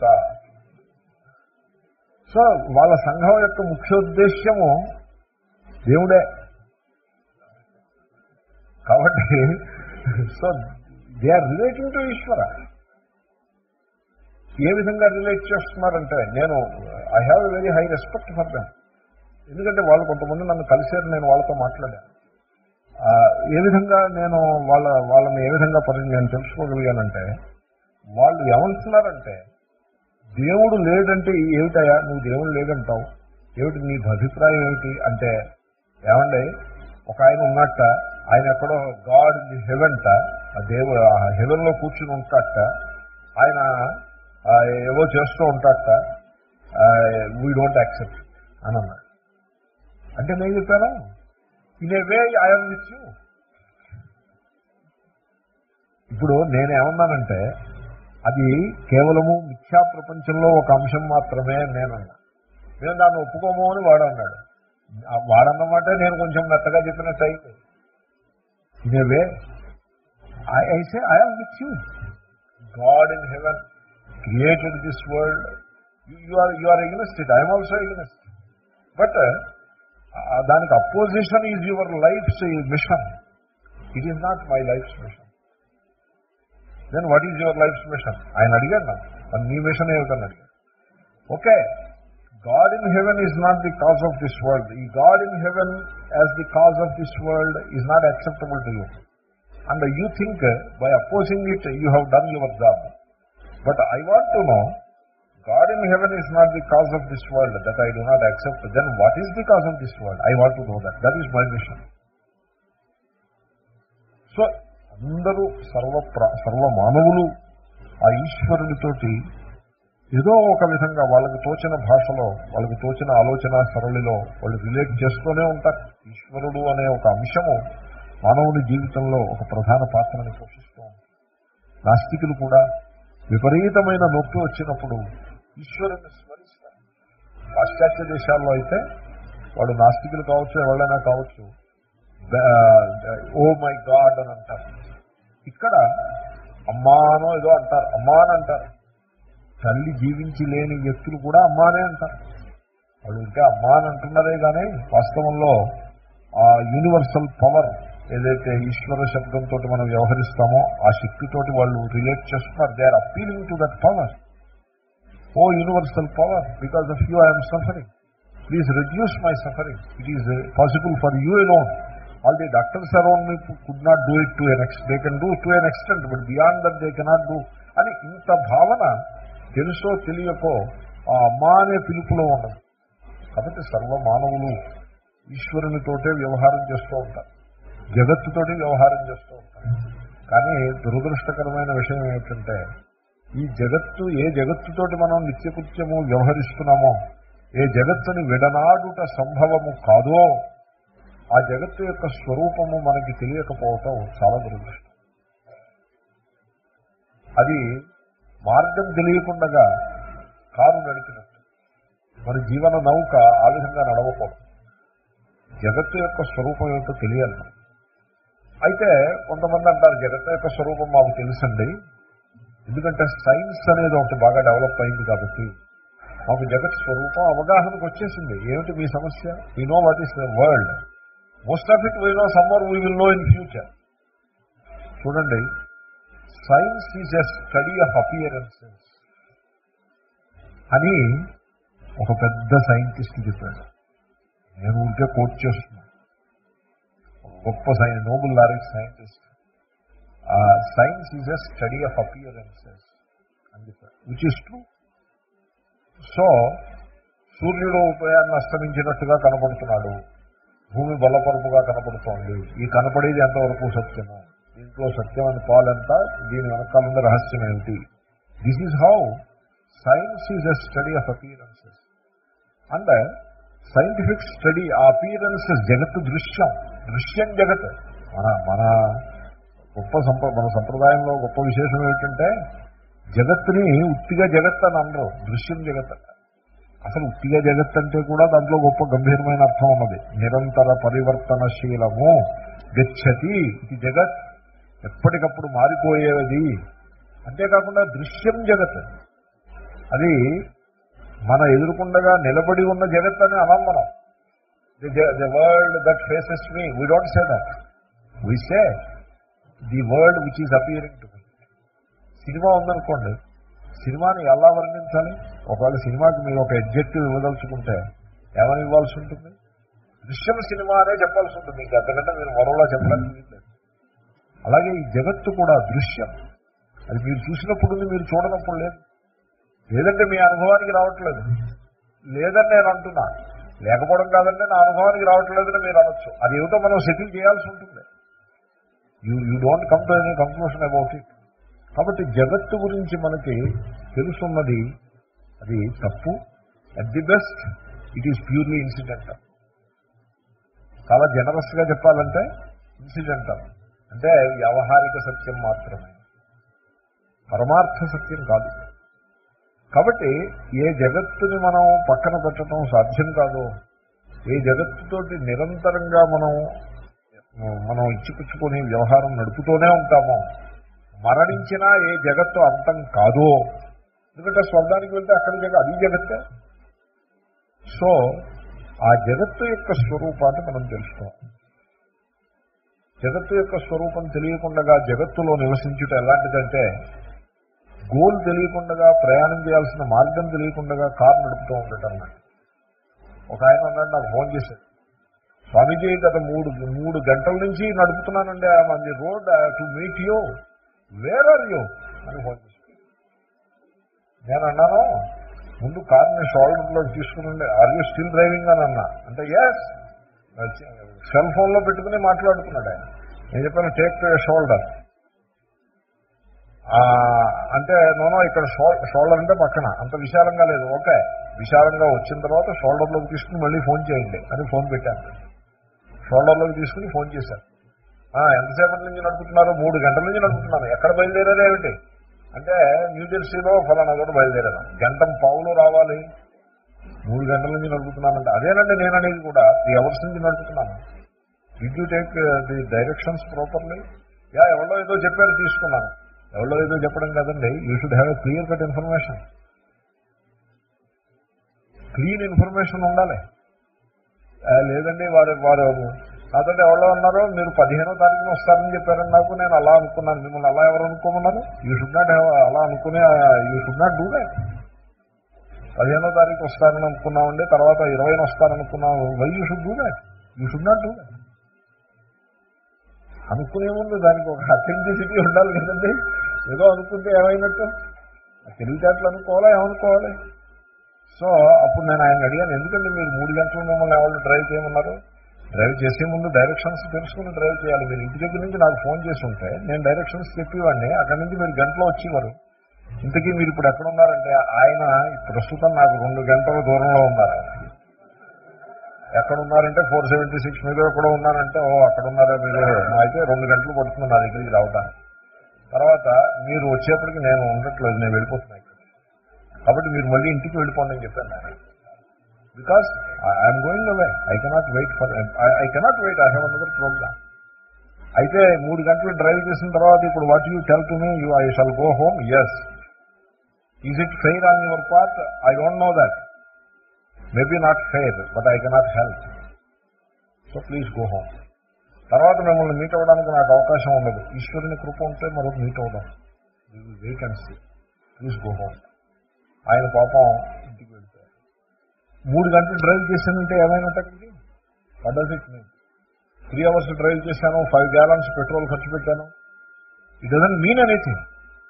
సో వాళ్ళ సంఘం యొక్క ముఖ్యోద్దేశ్యము దేవుడే కాబట్టి so they are relating to Ishwara ఏ విధంగా రిలేట్ చేస్తున్నారంటే నేను I have a very high respect for them ఎందుకంటే వాళ్ళు కొంతమంది నన్ను కలిసారు నేను వాళ్ళతో మాట్లాడాను ఆ, ఏ విధంగా నేను వాళ్ళ వాళ్ళని ఏ విధంగా పరి నేను తెలుసుకోగలిగానంటే వాళ్ళు ఏమంటున్నారంటే దేవుడు లేడంటే ఏమిటయా నువ్వు దేవుడు లేదంటావు ఏమిటి నీ అభిప్రాయం ఏమిటి అంటే ఏమండి ఒక ఆయన ఉన్నట్ట ఆయన ఎక్కడో గాడ్ ఇన్ హెవెంట ఆ దేవుడు ఆ హెవెన్ లో కూర్చుని ఉంటాట ఆయన ఆ, ఏవో చేస్తూ ఉంటాట వీ డోంట్ యాక్సెప్ట్ అని అన్నాడు అంటే నేను చెప్పాను in a way I'm with you ఇప్పుడు నేనేమన్నానంటే అది కేవలము మిథ్యా ప్రపంచంలో ఒక అంశం మాత్రమే అని నేనన్నా మేము దాన్ని ఒప్పుకోము అని వాడు అన్నాడు ఆ వాడన్నమాట నేను కొంచెం మెత్తగా చెప్పినట్టు అయింది in a way I say I'm with you God in heaven created this world you are you are against it I'm also against but దానికి opposition is your life's mission it is not my life's mission then what is your life's mission ఆయన అడిగాడు నాకు మరి నీ mission ఏమిటని అడిగాడు okay God in heaven is not the cause of this world ఈ God in heaven as the cause of this world is not acceptable to you and you think by opposing it you have done your job but I want to know God in heaven is not the cause of this world that I do not accept. Then what is the cause of this world? I want to know that. That is my mission. So అందరూ సర్వ ప్ర- సర్వ మానవులు ఆ ఈశ్వరునితోటి ఏదో ఒక విధంగా వాళ్ళకి తోచిన భాషలో వాళ్ళకి తోచిన ఆలోచన సరళిలో వాళ్ళు రిలేట్ చేస్తూనే ఉంటారు ఈశ్వరుడు అనే ఒక అంశము మానవుని జీవితంలో ఒక ప్రధాన పాత్రని పోషిస్తూ ఉంటుంది నాస్తికులు కూడా విపరీతమైన నొప్పి వచ్చినప్పుడు ఈశ్వరుని స్మరిస్తారు పాశ్చాత్య దేశాల్లో అయితే వాడు నాస్తికులు కావచ్చు ఎవరైనా కావచ్చు ఓ మై గాడ్ అని అంటారు ఇక్కడ అమ్మానో ఏదో అంటారు అమ్మా అని అంటారు తల్లి జీవించి లేని వ్యక్తులు కూడా అమ్మానే అంటారు వాళ్ళు ఇంకా అమ్మా అని అంటున్నారే కానీ వాస్తవంలో ఆ యూనివర్సల్ పవర్ ఏదైతే ఈశ్వర శబ్దంతో మనం వ్యవహరిస్తామో ఆ శక్తితోటి వాళ్ళు రిలేట్ చేస్తున్నారు they are appealing to that power O universal power because of you I'm suffering please reduce my suffering it is possible for you alone all the doctors around me could not do it to an ex they can do to an extent but beyond that they cannot do అని ఇంత భావన తెలుసో తెలియకో ఆ అమ్మా అనే పిలుపులో ఉండదు కాబట్టి సర్వ మానవులు ఈశ్వరునితోటే వ్యవహారం చేస్తూ ఉంటారు జగత్తుతోటి వ్యవహారం చేస్తూ ఉంటారు కానీ దురదృష్టకరమైన విషయం ఏమిటంటే ఈ జగత్తు ఏ జగత్తుతోటి మనం నిత్యకృత్యము వ్యవహరిస్తున్నామో ఏ జగత్తుని విడనాడుట సంభవము కాదో ఆ జగత్తు యొక్క స్వరూపము మనకి తెలియకపోవటం చాలా దురదృష్టం అది మార్గం తెలియకుండా కారు నడిపినట్టు మన జీవన నౌక ఆ విధంగా నడవకూడదు జగత్తు యొక్క స్వరూపం ఏమిటో తెలియాలి అయితే కొంతమంది అంటారు జగత్తు యొక్క స్వరూపం మాకు తెలుసండి ఎందుకంటే సైన్స్ అనేది ఒకటి బాగా డెవలప్ అయింది కాబట్టి మాకు జగత్ స్వరూపం అవగాహనకు వచ్చేసింది ఏమిటి మీ సమస్య we know what is the world most of it we know some more we will know in future చూడండి science is a study of appearances అని ఒక పెద్ద సైంటిస్ట్ చెప్పాడు నేను ఉంటే కోట్ చేస్తున్నాను ఒక గొప్ప సైన్ నోబుల్ లారెక్స్ scientist science is a study of appearances అని చెప్పాడు విచ్ ఇస్ ట్రూ సో సూర్యుడు ఉదయాన్ని అస్తమించినట్టుగా కనపడుతున్నాడు భూమి బలపరుపుగా కనపడుతోంది ఈ కనపడేది ఎంతవరకు సత్యము దీంట్లో సత్యం అని పాలెంత దీని వెనకాలంద రహస్యం ఏమిటి this is how science is a study of appearances and scientific study ఆ అపియరెన్సెస్ జగత్తు దృశ్యం దృశ్యం జగత్ మన మన గొప్ప సంప్ర మన సంప్రదాయంలో గొప్ప విశేషం ఏమిటంటే జగత్తుని ఉత్తిగా జగత్ అని అనరు దృశ్యం జగత్ అసలు ఉత్తిగా జగత్ అంటే కూడా దాంట్లో గొప్ప గంభీరమైన అర్థం ఉన్నది నిరంతర పరివర్తనశీలము గచ్చతి ఇది జగత్ ఎప్పటికప్పుడు మారిపోయేది అంతేకాకుండా దృశ్యం జగత్ అది మన ఎదురుకుండగా నిలబడి ఉన్న జగత్ అని అనం మనం the world that faces me we don't say that we say the world which is appearing to me cinema ఉందనుకోండి సినిమాని ఎలా వర్ణించాలి ఒకవేళ సినిమాకి మీరు ఒక ఎగ్జెక్టివ్ ఇవ్వదలుచుకుంటే ఏమని ఇవ్వాల్సి ఉంటుంది దృశ్యం సినిమా అనే చెప్పాల్సి ఉంటుంది ఇంకా అంతకంటే మీరు మరోలా చెప్పడానికి వీల్లేదు అలాగే ఈ జగత్తు కూడా దృశ్యం అది మీరు చూసినప్పుడు ఉంది, మీరు చూడనప్పుడు లేదు లేదంటే మీ అనుభవానికి రావట్లేదు లేదని నేను అంటున్నా లేకపోవడం కాదంటే నా అనుభవానికి రావట్లేదని మీరు అనొచ్చు అది ఏమిటో మనం సెటిల్ చేయాల్సి ఉంటుంది you you don't come to any conclusion about it కాబట్టి జగత్తు గురించి మనకి తెలుసున్నది అది తప్పు at the best it is purely incidental చాలా జనరస్ గా చెప్పాలంటే ఇన్సిడెంటల్ అంటే వ్యవహారిక సత్యం మాత్రమే పరమార్థ సత్యం కాదు కాబట్టి ఏ జగత్తుని మనం పక్కన పెట్టడం సాధ్యం కాదు ఏ జగత్తుతోటి నిరంతరంగా మనం మనం ఇచ్చిపుచ్చుకొని వ్యవహారం నడుపుతూనే ఉంటామో మరణించినా ఏ జగత్తు అంతం కాదో ఎందుకంటే స్వర్గానికి వెళ్తే అక్కడ జగ అది జగత్తే సో ఆ జగత్తు యొక్క స్వరూపాన్ని మనం తెలుసుకోవాలి జగత్తు యొక్క స్వరూపం తెలియకుండా జగత్తులో నివసించుట ఎలాంటిదంటే గోల్ తెలియకుండా ప్రయాణం చేయాల్సిన మార్గం తెలియకుండా కారు నడుపుతూ ఉండటం అన్నమాట ఒక ఆయన అన్నాడు నాకు ఫోన్ చేశాడు స్వామీజీ గత మూడు మూడు గంటల నుంచి నడుపుతున్నానండి I'm the road to meet you where are you అని ఫోన్ చేశాడు నేను అన్నాను ముందు కార్ని షోల్డర్లో తీసుకుని ఆర్ యూ స్టిల్ డ్రైవింగ్ అని అన్నా అంటే ఎస్ సెల్ ఫోన్లో పెట్టుకుని మాట్లాడుతున్నాడు ఆయన నేను చెప్పాను టేక్ షోల్డర్ అంటే నోనో ఇక్కడ షోల్డర్ అంటే పక్కన అంత విశాలంగా లేదు ఓకే విశాలంగా వచ్చిన తర్వాత షోల్డర్లోకి తీసుకుని మళ్ళీ ఫోన్ చేయండి అని ఫోన్ పెట్టాను షోల్డర్లోకి తీసుకుని ఫోన్ చేశాను ఎంతసేపటి నుంచి నడుపుతున్నారు మూడు గంటల నుంచి నడుపుతున్నాను ఎక్కడ బయలుదేరారు ఏమిటి అంటే న్యూజెర్సీలో ఫలానా కూడా బయలుదేరాను గంట పావులో రావాలి మూడు గంటల నుంచి నడుపుతున్నానంటే అదేనండి నేను అనేది కూడా త్రీ అవర్స్ నుంచి నడుపుతున్నాను did you take the directions properly yeah ఎవరో ఏదో చెప్పారు తీసుకున్నాను ఎవరో ఏదో చెప్పడం కాదండి you should have a clear cut information clean information ఉండాలి లేదండి వారు వారు కాదండి ఎవరో ఉన్నారు మీరు పదిహేనో తారీఖున వస్తారని చెప్పారని నాకు నేను అలా అనుకున్నాను మిమ్మల్ని అలా ఎవరు అనుకోమన్నారు యూ షుడ్ నాట్ హ్యావ్ అలా అనుకునే you should not do that పదిహేనో తారీఖు వస్తారని అనుకున్నామండి తర్వాత ఇరవైన వస్తారనుకున్నాము why you should do that you should not do that అనుకునే ముందు దానికి ఒక అథెంటిసిటీ ఉండాలి కదండి ఏదో అనుకుంటే ఏమైనట్టు తెలివితేటలు అనుకోవాలా ఏమనుకోవాలి సో అప్పుడు నేను ఆయన అడిగాను ఎందుకంటే మీరు మూడు గంటలు మిమ్మల్ని ఎవరు డ్రైవ్ చేయమన్నారు డ్రైవ్ చేసే ముందు డైరెక్షన్స్ తెలుసుకుని డ్రైవ్ చేయాలి మీరు ఇంటి దగ్గర నుంచి నాకు ఫోన్ చేసి ఉంటే నేను డైరెక్షన్స్ చెప్పేవాడిని అక్కడి నుంచి మీరు గంటలో వచ్చేవారు ఇంతకీ మీరు ఇప్పుడు ఎక్కడ ఉన్నారంటే ఆయన ప్రస్తుతం నాకు రెండు గంటల దూరంలో ఉన్నారు ఆయన ఎక్కడ ఉన్నారంటే ఫోర్ సెవెంటీ సిక్స్ మీద ఎక్కడ ఉన్నారంటే ఓ అక్కడ ఉన్నారా మీరు అయితే రెండు గంటలు పడుతుంది నా దగ్గరికి రావడానికి తర్వాత మీరు వచ్చేప్పటికి నేను ఉండట్లేదు నేను వెళ్ళిపోతున్నాను ఇక్కడ కాబట్టి మీరు మళ్ళీ ఇంటికి వెళ్ళిపోండి అని చెప్పాను నేను because I'm going away I cannot wait for I cannot wait I have another programme అయితే మూడు గంటలు డ్రైవ్ చేసిన తర్వాత ఇప్పుడు what you tell to me you I shall go home yes is it fair on your part I don't know that maybe not fair but I cannot help so please go home తర్వాత మిమ్మల్ని meet అవ్వడానికి నాకు అవకాశం ఉండదు ఈశ్వరుని కృప ఉంటే మరొక meet అవుదాం వేకెన్సీ ప్లీజ్ గో హోమ్ ఆయన పాపం ఇంటికి వెళ్తారు మూడు గంటలు డ్రైవ్ చేశానంటే ఏమైనట్టు అక్కడికి what does it mean three hours drive చేశాను ఫైవ్ గ్యాలన్స్ పెట్రోల్ ఖర్చు పెట్టాను it doesn't mean anything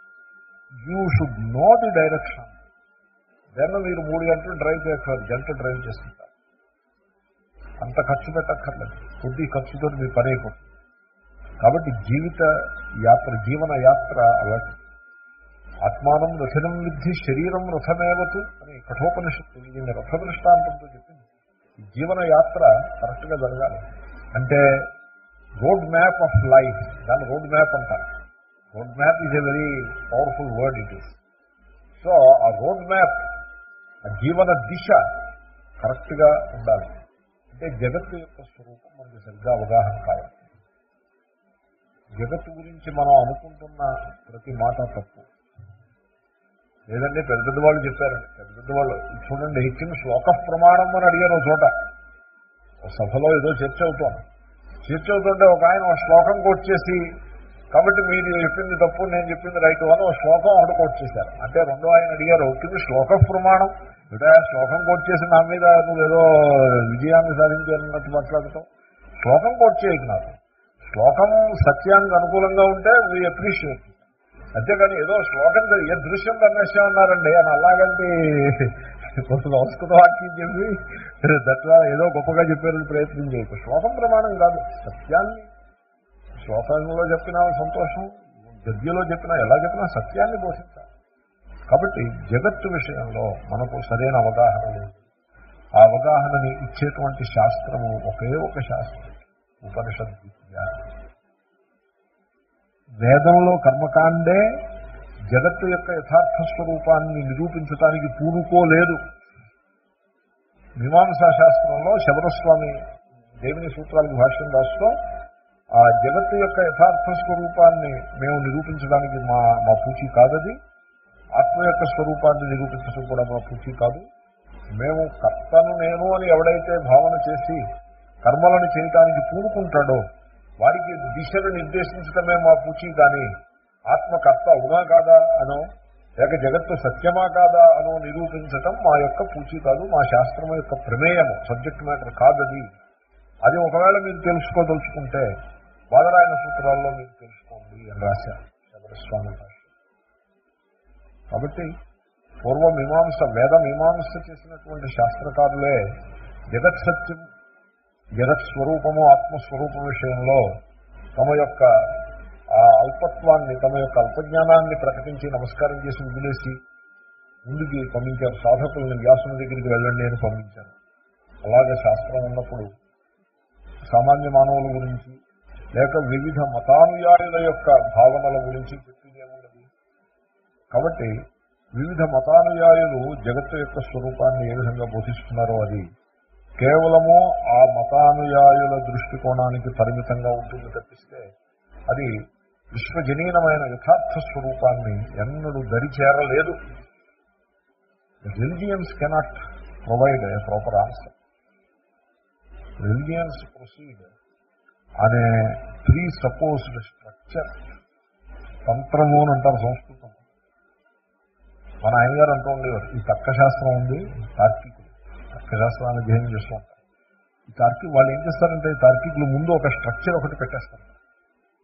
you should know the direction then మీరు మూడు గంటలు డ్రైవ్ చేయక్కర్లేదు గంట డ్రైవ్ చేస్తుంటారు అంత ఖర్చు పెట్టక్కర్లేదు కొద్ది ఖర్చుతో మీ పని అయిపోతుంది కాబట్టి జీవిత యాత్ర జీవన యాత్ర అలాంటి ఆత్మానం రథనం విద్ధి శరీరం రథమేవతు అని కఠోపనిషత్తు దీన్ని రథ దృష్టాంతంతో చెప్పింది ఈ జీవన యాత్ర కరెక్ట్గా జరగాలి అంటే రోడ్ మ్యాప్ ఆఫ్ లైఫ్ దాన్ని రోడ్ మ్యాప్ అంటారు road map is a very powerful word it is so ఆ రోడ్ మ్యాప్ ఆ జీవన దిశ కరెక్ట్గా ఉండాలి అంటే జగత్తు యొక్క స్వరూపం మనకి సరిగ్గా అవగాహన కావాలి జగత్తు గురించి మనం అనుకుంటున్న ప్రతి మాట తప్పు లేదంటే పెద్ద పెద్ద వాళ్ళు చెప్పారండి పెద్ద పెద్ద వాళ్ళు చూడండి కింద శ్లోక ప్రమాణం అని అడిగారు ఒక చోట ఒక సభలో ఏదో చర్చ అవుతోంది చర్చ అవుతుంటే ఒక ఆయన ఒక శ్లోకం కోట్ చేసి కాబట్టి మీరు చెప్పింది తప్పు నేను చెప్పింది రైట్ అని ఒక శ్లోకం ఒకటి కోట్ చేశారు అంటే రెండో ఆయన అడిగారు కింద శ్లోక ప్రమాణం ఇటా శ్లోకం కోట్ చేసి నా మీద నువ్వేదో విజయాన్ని సాధించాలన్నట్టు మాట్లాడతాం శ్లోకం కోట్ చేయకు నాకు శ్లోకం సత్యానికి అనుకూలంగా ఉంటే వీ అప్రిషియేట్ అంతేగాని ఏదో శ్లోకం ఏ దృశ్యం తన్నేసే ఉన్నారండి అని అలాగంటే కొంత సంస్కృత వాక్యం చెప్పి దట్లా ఏదో గొప్పగా చెప్పారని ప్రయత్నం చేయకు శ్లోకం ప్రమాణం కాదు సత్యాన్ని శ్లోకంలో చెప్పినా సంతోషం గద్యలో చెప్పినా ఎలా చెప్పినా సత్యాన్ని పోషించాలి కాబట్టి జగత్తు విషయంలో మనకు సరైన అవగాహన లేదు ఆ అవగాహనని ఇచ్చేటువంటి శాస్త్రము ఒకే ఒక శాస్త్రం ఉపనిషద్ విద్య వేదంలో కర్మకాండే జగత్తు యొక్క యథార్థ స్వరూపాన్ని నిరూపించడానికి పూనుకోలేదు మీమాంసా శాస్త్రంలో శబరస్వామి దేవుని సూత్రాలకు భాష్యం రాస్తూ ఆ జగత్తు యొక్క యథార్థ స్వరూపాన్ని మేము నిరూపించడానికి మా మా పూచి కాదది ఆత్మ యొక్క స్వరూపాన్ని నిరూపించడం కూడా మా పూచి కాదు మేము కర్తను నేను అని ఎవడైతే భావన చేసి కర్మలను చేయటానికి పూనుకుంటాడో వారికి దిశను నిర్దేశించడమే మా పూచి కానీ ఆత్మకర్త అవునా కాదా అనో లేక జగత్తు సత్యమా కాదా అనో నిరూపించటం మా యొక్క పూచి కాదు మా శాస్త్రం యొక్క ప్రమేయము సబ్జెక్ట్ మ్యాటర్ కాదది అది ఒకవేళ మీరు తెలుసుకోదలుచుకుంటే బాదరాయణ సూత్రాల్లో మీరు తెలుసుకోండి అని రాశారు శబరస్వామి భాష కాబట్టి పూర్వ మీమాంస వేద మీమాంస చేసినటువంటి శాస్త్రకారులే జగత్ సత్యం జగత్ స్వరూపము ఆత్మస్వరూపం విషయంలో తమ యొక్క ఆ అల్పత్వాన్ని తమ యొక్క అల్పజ్ఞానాన్ని ప్రకటించి నమస్కారం చేసి వదిలేసి ముందుకి పంపించారు సాధకుల్ని వ్యాసుని దగ్గరికి వెళ్ళండి అని పంపించారు అలాగే శాస్త్రం ఉన్నప్పుడు సామాన్య మానవుల గురించి లేక వివిధ మతానుయాయుల యొక్క భావనల గురించి చెప్పేదేమున్నది కాబట్టి వివిధ మతానుయాయులు జగత్తు యొక్క స్వరూపాన్ని ఏ విధంగా బోధిస్తున్నారో అది కేవలము ఆ మతానుయాయుల దృష్టికోణానికి పరిమితంగా ఉంటుంది తప్పిస్తే అది విశ్వజనీనమైన యథార్థ స్వరూపాన్ని ఎన్నడూ దరిచేరలేదు religions cannot provide a proper answer religions proceed అనే ప్రీ సపోజ్డ్ స్ట్రక్చర్ తంత్రము అని అంటారు సంస్కృతం మన ఆయన గారు అంటూ ఉండేవారు ఈ తర్కశాస్త్రం ఉంది తార్కికులు తర్కశాస్త్రాన్ని అధ్యయనం చేస్తూ ఉంటారు ఈ తార్కిక్ వాళ్ళు ఏం చేస్తారంటే ఈ తార్కికులు ముందు ఒక స్ట్రక్చర్ ఒకటి పెట్టేస్తారు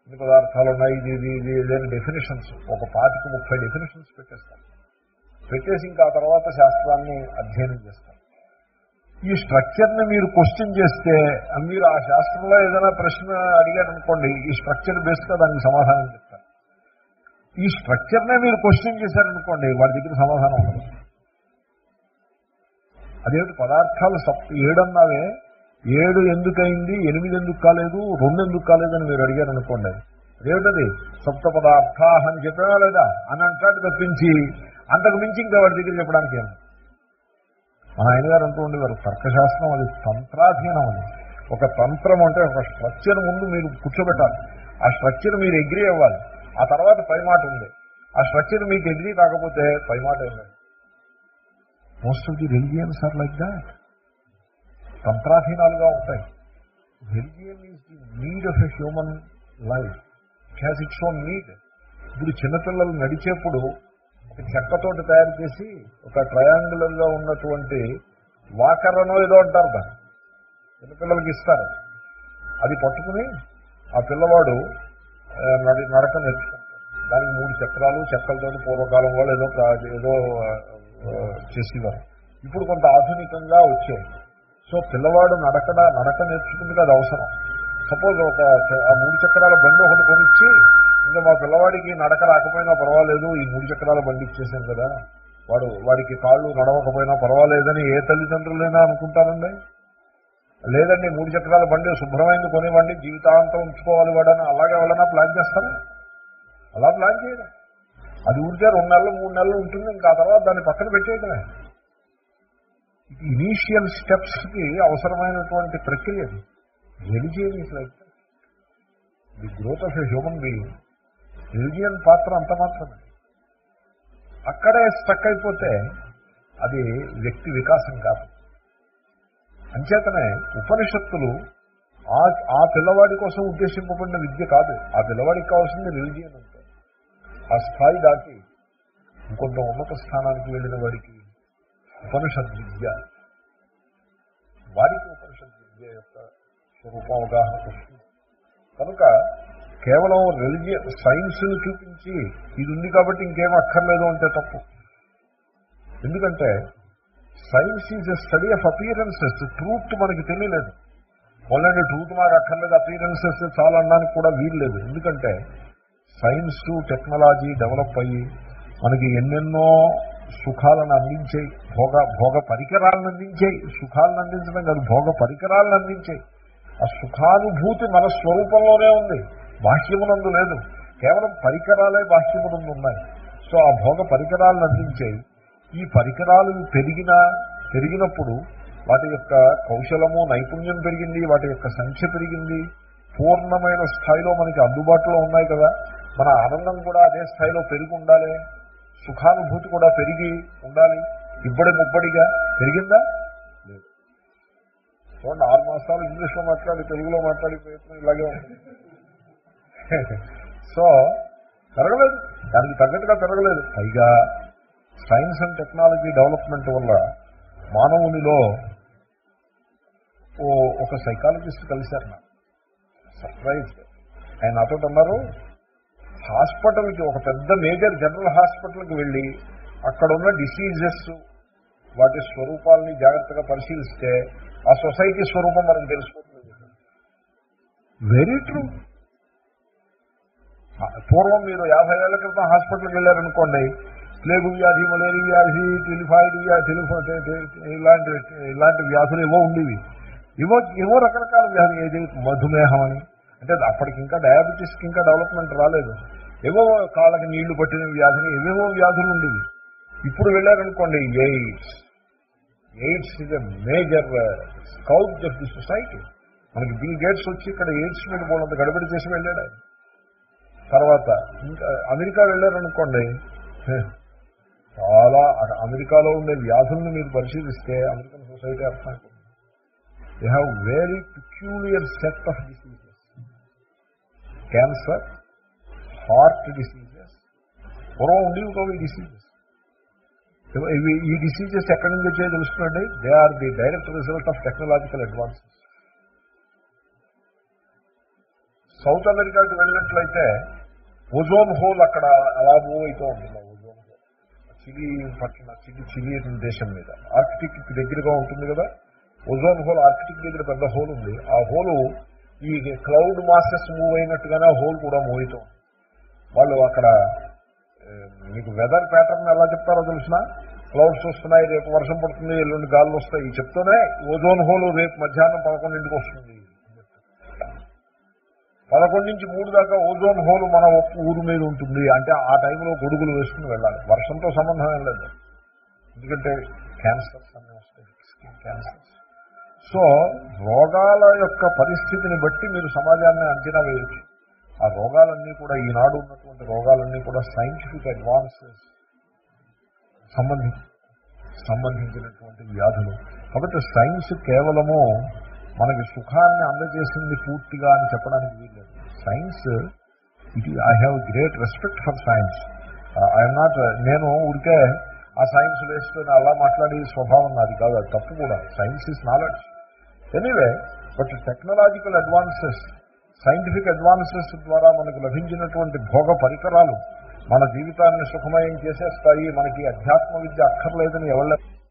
ఇన్ని పదార్థాలు ఉన్నాయి ఇది ఇది ఇది ఇది అని డెఫినేషన్స్ ఒక పాతికి ముప్పై డెఫినేషన్స్ పెట్టేస్తారు పెట్టేసి ఇంకా ఆ తర్వాత శాస్త్రాన్ని అధ్యయనం చేస్తారు ఈ స్ట్రక్చర్ని మీరు క్వశ్చన్ చేస్తే మీరు ఆ శాస్త్రంలో ఏదైనా ప్రశ్న అడిగారనుకోండి ఈ స్ట్రక్చర్ బేస్గా దానికి సమాధానం చెప్తారు ఈ స్ట్రక్చర్నే మీరు క్వశ్చన్ చేశారనుకోండి వాడి దగ్గర సమాధానం ఉండదు అదేమిటి పదార్థాలు సప్ ఏడన్నావే ఏడు ఎందుకయింది ఎనిమిది ఎందుకు కాలేదు రెండు ఎందుకు కాలేదని మీరు అడిగారు అనుకోండి అదేమిటది సప్త పదార్థ అని చెప్పావా లేదా అని అంటాడు తప్పించి అంతకు మించి ఇంకా వాడి దగ్గర చెప్పడానికి ఏమి మన ఆయన గారు అంటూ ఉండేవారు తర్కశాస్త్రం అది తంత్రాధీనం అది ఒక తంత్రం అంటే ఒక స్ట్రక్చర్ ముందు మీరు కూర్చోబెట్టాలి ఆ స్ట్రక్చర్ మీరు ఎగ్రీ అవ్వాలి ఆ తర్వాత పై మాట ఉంది ఆ స్ట్రక్చర్ మీకు ఎగ్రీ కాకపోతే పై మాట ఏం లేదు most of the religions are like that తంత్రాధీనాలుగా ఉంటాయి religion is the need of a human life it has its own need ఇప్పుడు చిన్నపిల్లలు నడిచేప్పుడు ఒక చెక్కతోటి తయారు చేసి ఒక ట్రయాంగులర్ గా ఉన్నటువంటి వాకరనో ఏదో అంటారు దాన్ని చిన్నపిల్లలకి ఇస్తారు అది పట్టుకుని ఆ పిల్లవాడు ఆ, నడి నడక నేర్చుకుంటాడు దానికి మూడు చక్రాలు చెక్కలతోటి పూర్వకాలం వాళ్ళు ఏదో ప్రా- ఏదో ఆ, ఆ, చేసేవారు ఇప్పుడు కొంత ఆధునికంగా వచ్చాయి సో పిల్లవాడు నడకడ నడక నేర్చుకుంటే అది అవసరం సపోజ్ ఒక చ- ఆ మూడు చక్రాల బండి ఒకటి కొనిచ్చి ఇంకా మా పిల్లవాడికి నడక రాకపోయినా పర్వాలేదు ఈ మూడు చక్రాల బండి ఇచ్చేసాను కదా వాడు వాడికి కాళ్ళు నడవకపోయినా పర్వాలేదని ఏ తల్లిదండ్రులైనా అనుకుంటారండి లేదండి మూడు చక్రాల బండి శుభ్రమైంది కొనివ్వండి జీవితాంతం ఉంచుకోవాలి వాడని అలాగే ఎవరైనా ప్లాన్ చేస్తారా అలా ప్లాన్ చేయడం అది ఊరికే రెండు నెలలు మూడు నెలలు ఉంటుంది ఇంకా ఆ తర్వాత దాన్ని పక్కన పెట్టేయడమే ఇనీషియల్ స్టెప్స్ కి అవసరమైనటువంటి ప్రక్రియ అది religion is like the growth of a human being religion పాత్ర అంత మాత్రమే అక్కడే స్టక్ అయిపోతే అది వ్యక్తి వికాసం కాదు అంచేతనే ఉపనిషత్తులు ఆ ఆ పిల్లవాడి కోసం ఉద్దేశింపబడిన విద్య కాదు ఆ పిల్లవాడికి కావాల్సింది రిలిజియన్ అంటే ఆ స్థాయి దాటి ఇంకొంత ఉన్నత స్థానానికి వెళ్ళిన వాడికి ఉపనిషత్ విద్య వాడికి ఉపనిషత్ విద్య యొక్క స్వరూపం అవగాహన వస్తుంది కనుక కేవలం రిలిజియన్ సైన్స్ని చూపించి ఇది ఉంది కాబట్టి ఇంకేం అక్కర్లేదు అంటే తప్పు ఎందుకంటే science is a study of appearances truth మనకి తెలియలేదు ఓన్లీ ట్రూత్ మాకు అక్కర్లేదు అపియరెన్సెస్ చాలా అనడానికి కూడా వీల్లేదు ఎందుకంటే సైన్స్ టెక్నాలజీ డెవలప్ అయ్యి మనకి ఎన్నెన్నో సుఖాలను అందించాయి భోగ భోగ పరికరాలను అందించాయి సుఖాలను అందించడం కాదు భోగ పరికరాలను అందించాయి ఆ సుఖానుభూతి మన స్వరూపంలోనే ఉంది బాహ్యమునందు లేదు కేవలం పరికరాలే బాహ్యమునందు ఉన్నాయి సో ఆ భోగ పరికరాలను అందించాయి ఈ పరికరాలు పెరిగిన పెరిగినప్పుడు వాటి యొక్క కౌశలము నైపుణ్యం పెరిగింది వాటి యొక్క సంఖ్య పెరిగింది పూర్ణమైన స్థాయిలో మనకి అందుబాటులో ఉన్నాయి కదా మన ఆనందం కూడా అదే స్థాయిలో పెరిగి ఉండాలి సుఖానుభూతి కూడా పెరిగి ఉండాలి ఇబ్బడి ముబ్బడిగా పెరిగిందా లేదు చూడండి ఆరు మాసాలు ఇంగ్లీష్లో మాట్లాడి తెలుగులో మాట్లాడి ప్రయత్నం ఇలాగే ఉంటుంది సో పెరగలేదు దానికి తగ్గట్టుగా పెరగలేదు పైగా సైన్స్ అండ్ టెక్నాలజీ డెవలప్మెంట్ వల్ల మానవునిలో ఓ ఒక సైకాలజిస్ట్ కలిశారు నాకు సర్ప్రైజ్ ఆయన నాతో అన్నారు హాస్పిటల్కి ఒక పెద్ద మేజర్ జనరల్ హాస్పిటల్కి వెళ్ళి అక్కడ ఉన్న డిసీజెస్ వాటి స్వరూపాలని జాగ్రత్తగా పరిశీలిస్తే ఆ సొసైటీ స్వరూపం మనకు తెలిసిపోతుంది వెరీ ట్రూ పూర్వం మీరు యాభై ఏళ్ల క్రితం హాస్పిటల్కి వెళ్ళారనుకోండి ప్లేగు వ్యాధి మలేరియా వ్యాధి టెలిఫాయిడ్ వ్యాధి టెలిఫో ఇలాంటి ఇలాంటి వ్యాధులు ఏవో ఉండేవి ఏవో ఏవో రకరకాల వ్యాధి ఏది మధుమేహం అని అంటే అప్పటికి ఇంకా డయాబెటీస్కి ఇంకా డెవలప్మెంట్ రాలేదు ఏవో కాళ్ళకి నీళ్లు పట్టిన వ్యాధిని ఏవేవో వ్యాధులు ఉండేవి ఇప్పుడు వెళ్ళారనుకోండి AIDS AIDS is a major scout of the society మనకి బిల్ గేట్స్ వచ్చి ఇక్కడ ఎయిడ్స్ మీద పోలంత గడబడి చేసి వెళ్ళాడు ఆయన. తర్వాత ఇంకా అమెరికా వెళ్ళారనుకోండి హే, చాలా అక్కడ అమెరికాలో ఉండే వ్యాధుల్ని మీరు పరిశీలిస్తే అమెరికన్ సొసైటీ అర్థమైపోతుంది they have very peculiar set of diseases cancer heart diseases పూర్వం ఉండేవి కావు ఈ డిసీజెస్ ఇవి ఈ డిసీజెస్ ఎక్కడి నుంచి వచ్చాయో తెలుసుకోండి they are the direct result of technological advances south అమెరికాకి వెళ్ళినట్లయితే ఓజోన్ హోల్ అక్కడ అలా మూవ్ అవుతూ ఉంటుంది ఆ ఓజోన్ హోల్ చిలీ పట్టణ చిలి చిలీ అనే దేశం మీద ఆర్కిటిక్ దగ్గరగా ఉంటుంది కదా ఓజోన్ హోల్ ఆర్కిటిక్ దగ్గర పెద్ద హోల్ ఉంది ఆ హోలు ఈ క్లౌడ్ మాసెస్ మూవ్ అయినట్టుగానే ఆ హోల్ కూడా మూవ్ అవుతూ ఉంటుంది. వాళ్ళు అక్కడ ఏ, మీకు వెదర్ ప్యాటర్న్ ఎలా చెప్తారో తెలిసిన క్లౌడ్స్ వస్తున్నాయి రేపు వర్షం పడుతుంది ఎల్లుండి గాలు వస్తాయి ఈ చెప్తూనే ఓజోన్ హోల్ రేపు మధ్యాహ్నం పదకొండింటికి వస్తుంది పదకొండు నుంచి మూడు దాకా ఓజోన్ హోల్ మన ఊరు మీద ఉంటుంది అంటే ఆ టైంలో గొడుగులు వేసుకుని వెళ్ళాలి వర్షంతో సంబంధం ఏం లేదు ఎందుకంటే క్యాన్సర్స్ అన్నీ వస్తాయి స్కిన్ క్యాన్సర్స్ సో రోగాల యొక్క పరిస్థితిని బట్టి మీరు సమాజాన్ని అంచనా వేయచ్చు ఆ రోగాలన్నీ కూడా ఈనాడు ఉన్నటువంటి రోగాలన్నీ కూడా సైంటిఫిక్ అడ్వాన్సెస్ సంబంధి సంబంధించినటువంటి వ్యాధులు కాబట్టి సైన్స్ కేవలము మనకి సుఖాన్ని అందజేసింది పూర్తిగా అని చెప్పడానికి వీల్లేదు science it I have great respect for science I'm not నేను ఊరికే ఆ సైన్స్ వేసుకొని అలా మాట్లాడే స్వభావం నాది కాదు అది తప్పు కూడా science is knowledge anyway but technological advances scientific advances ద్వారా మనకు లభించినటువంటి భోగ పరికరాలు మన జీవితాన్ని సుఖమయం చేసేస్తాయి మనకి అధ్యాత్మ విద్య అక్కర్లేదని ఎవరు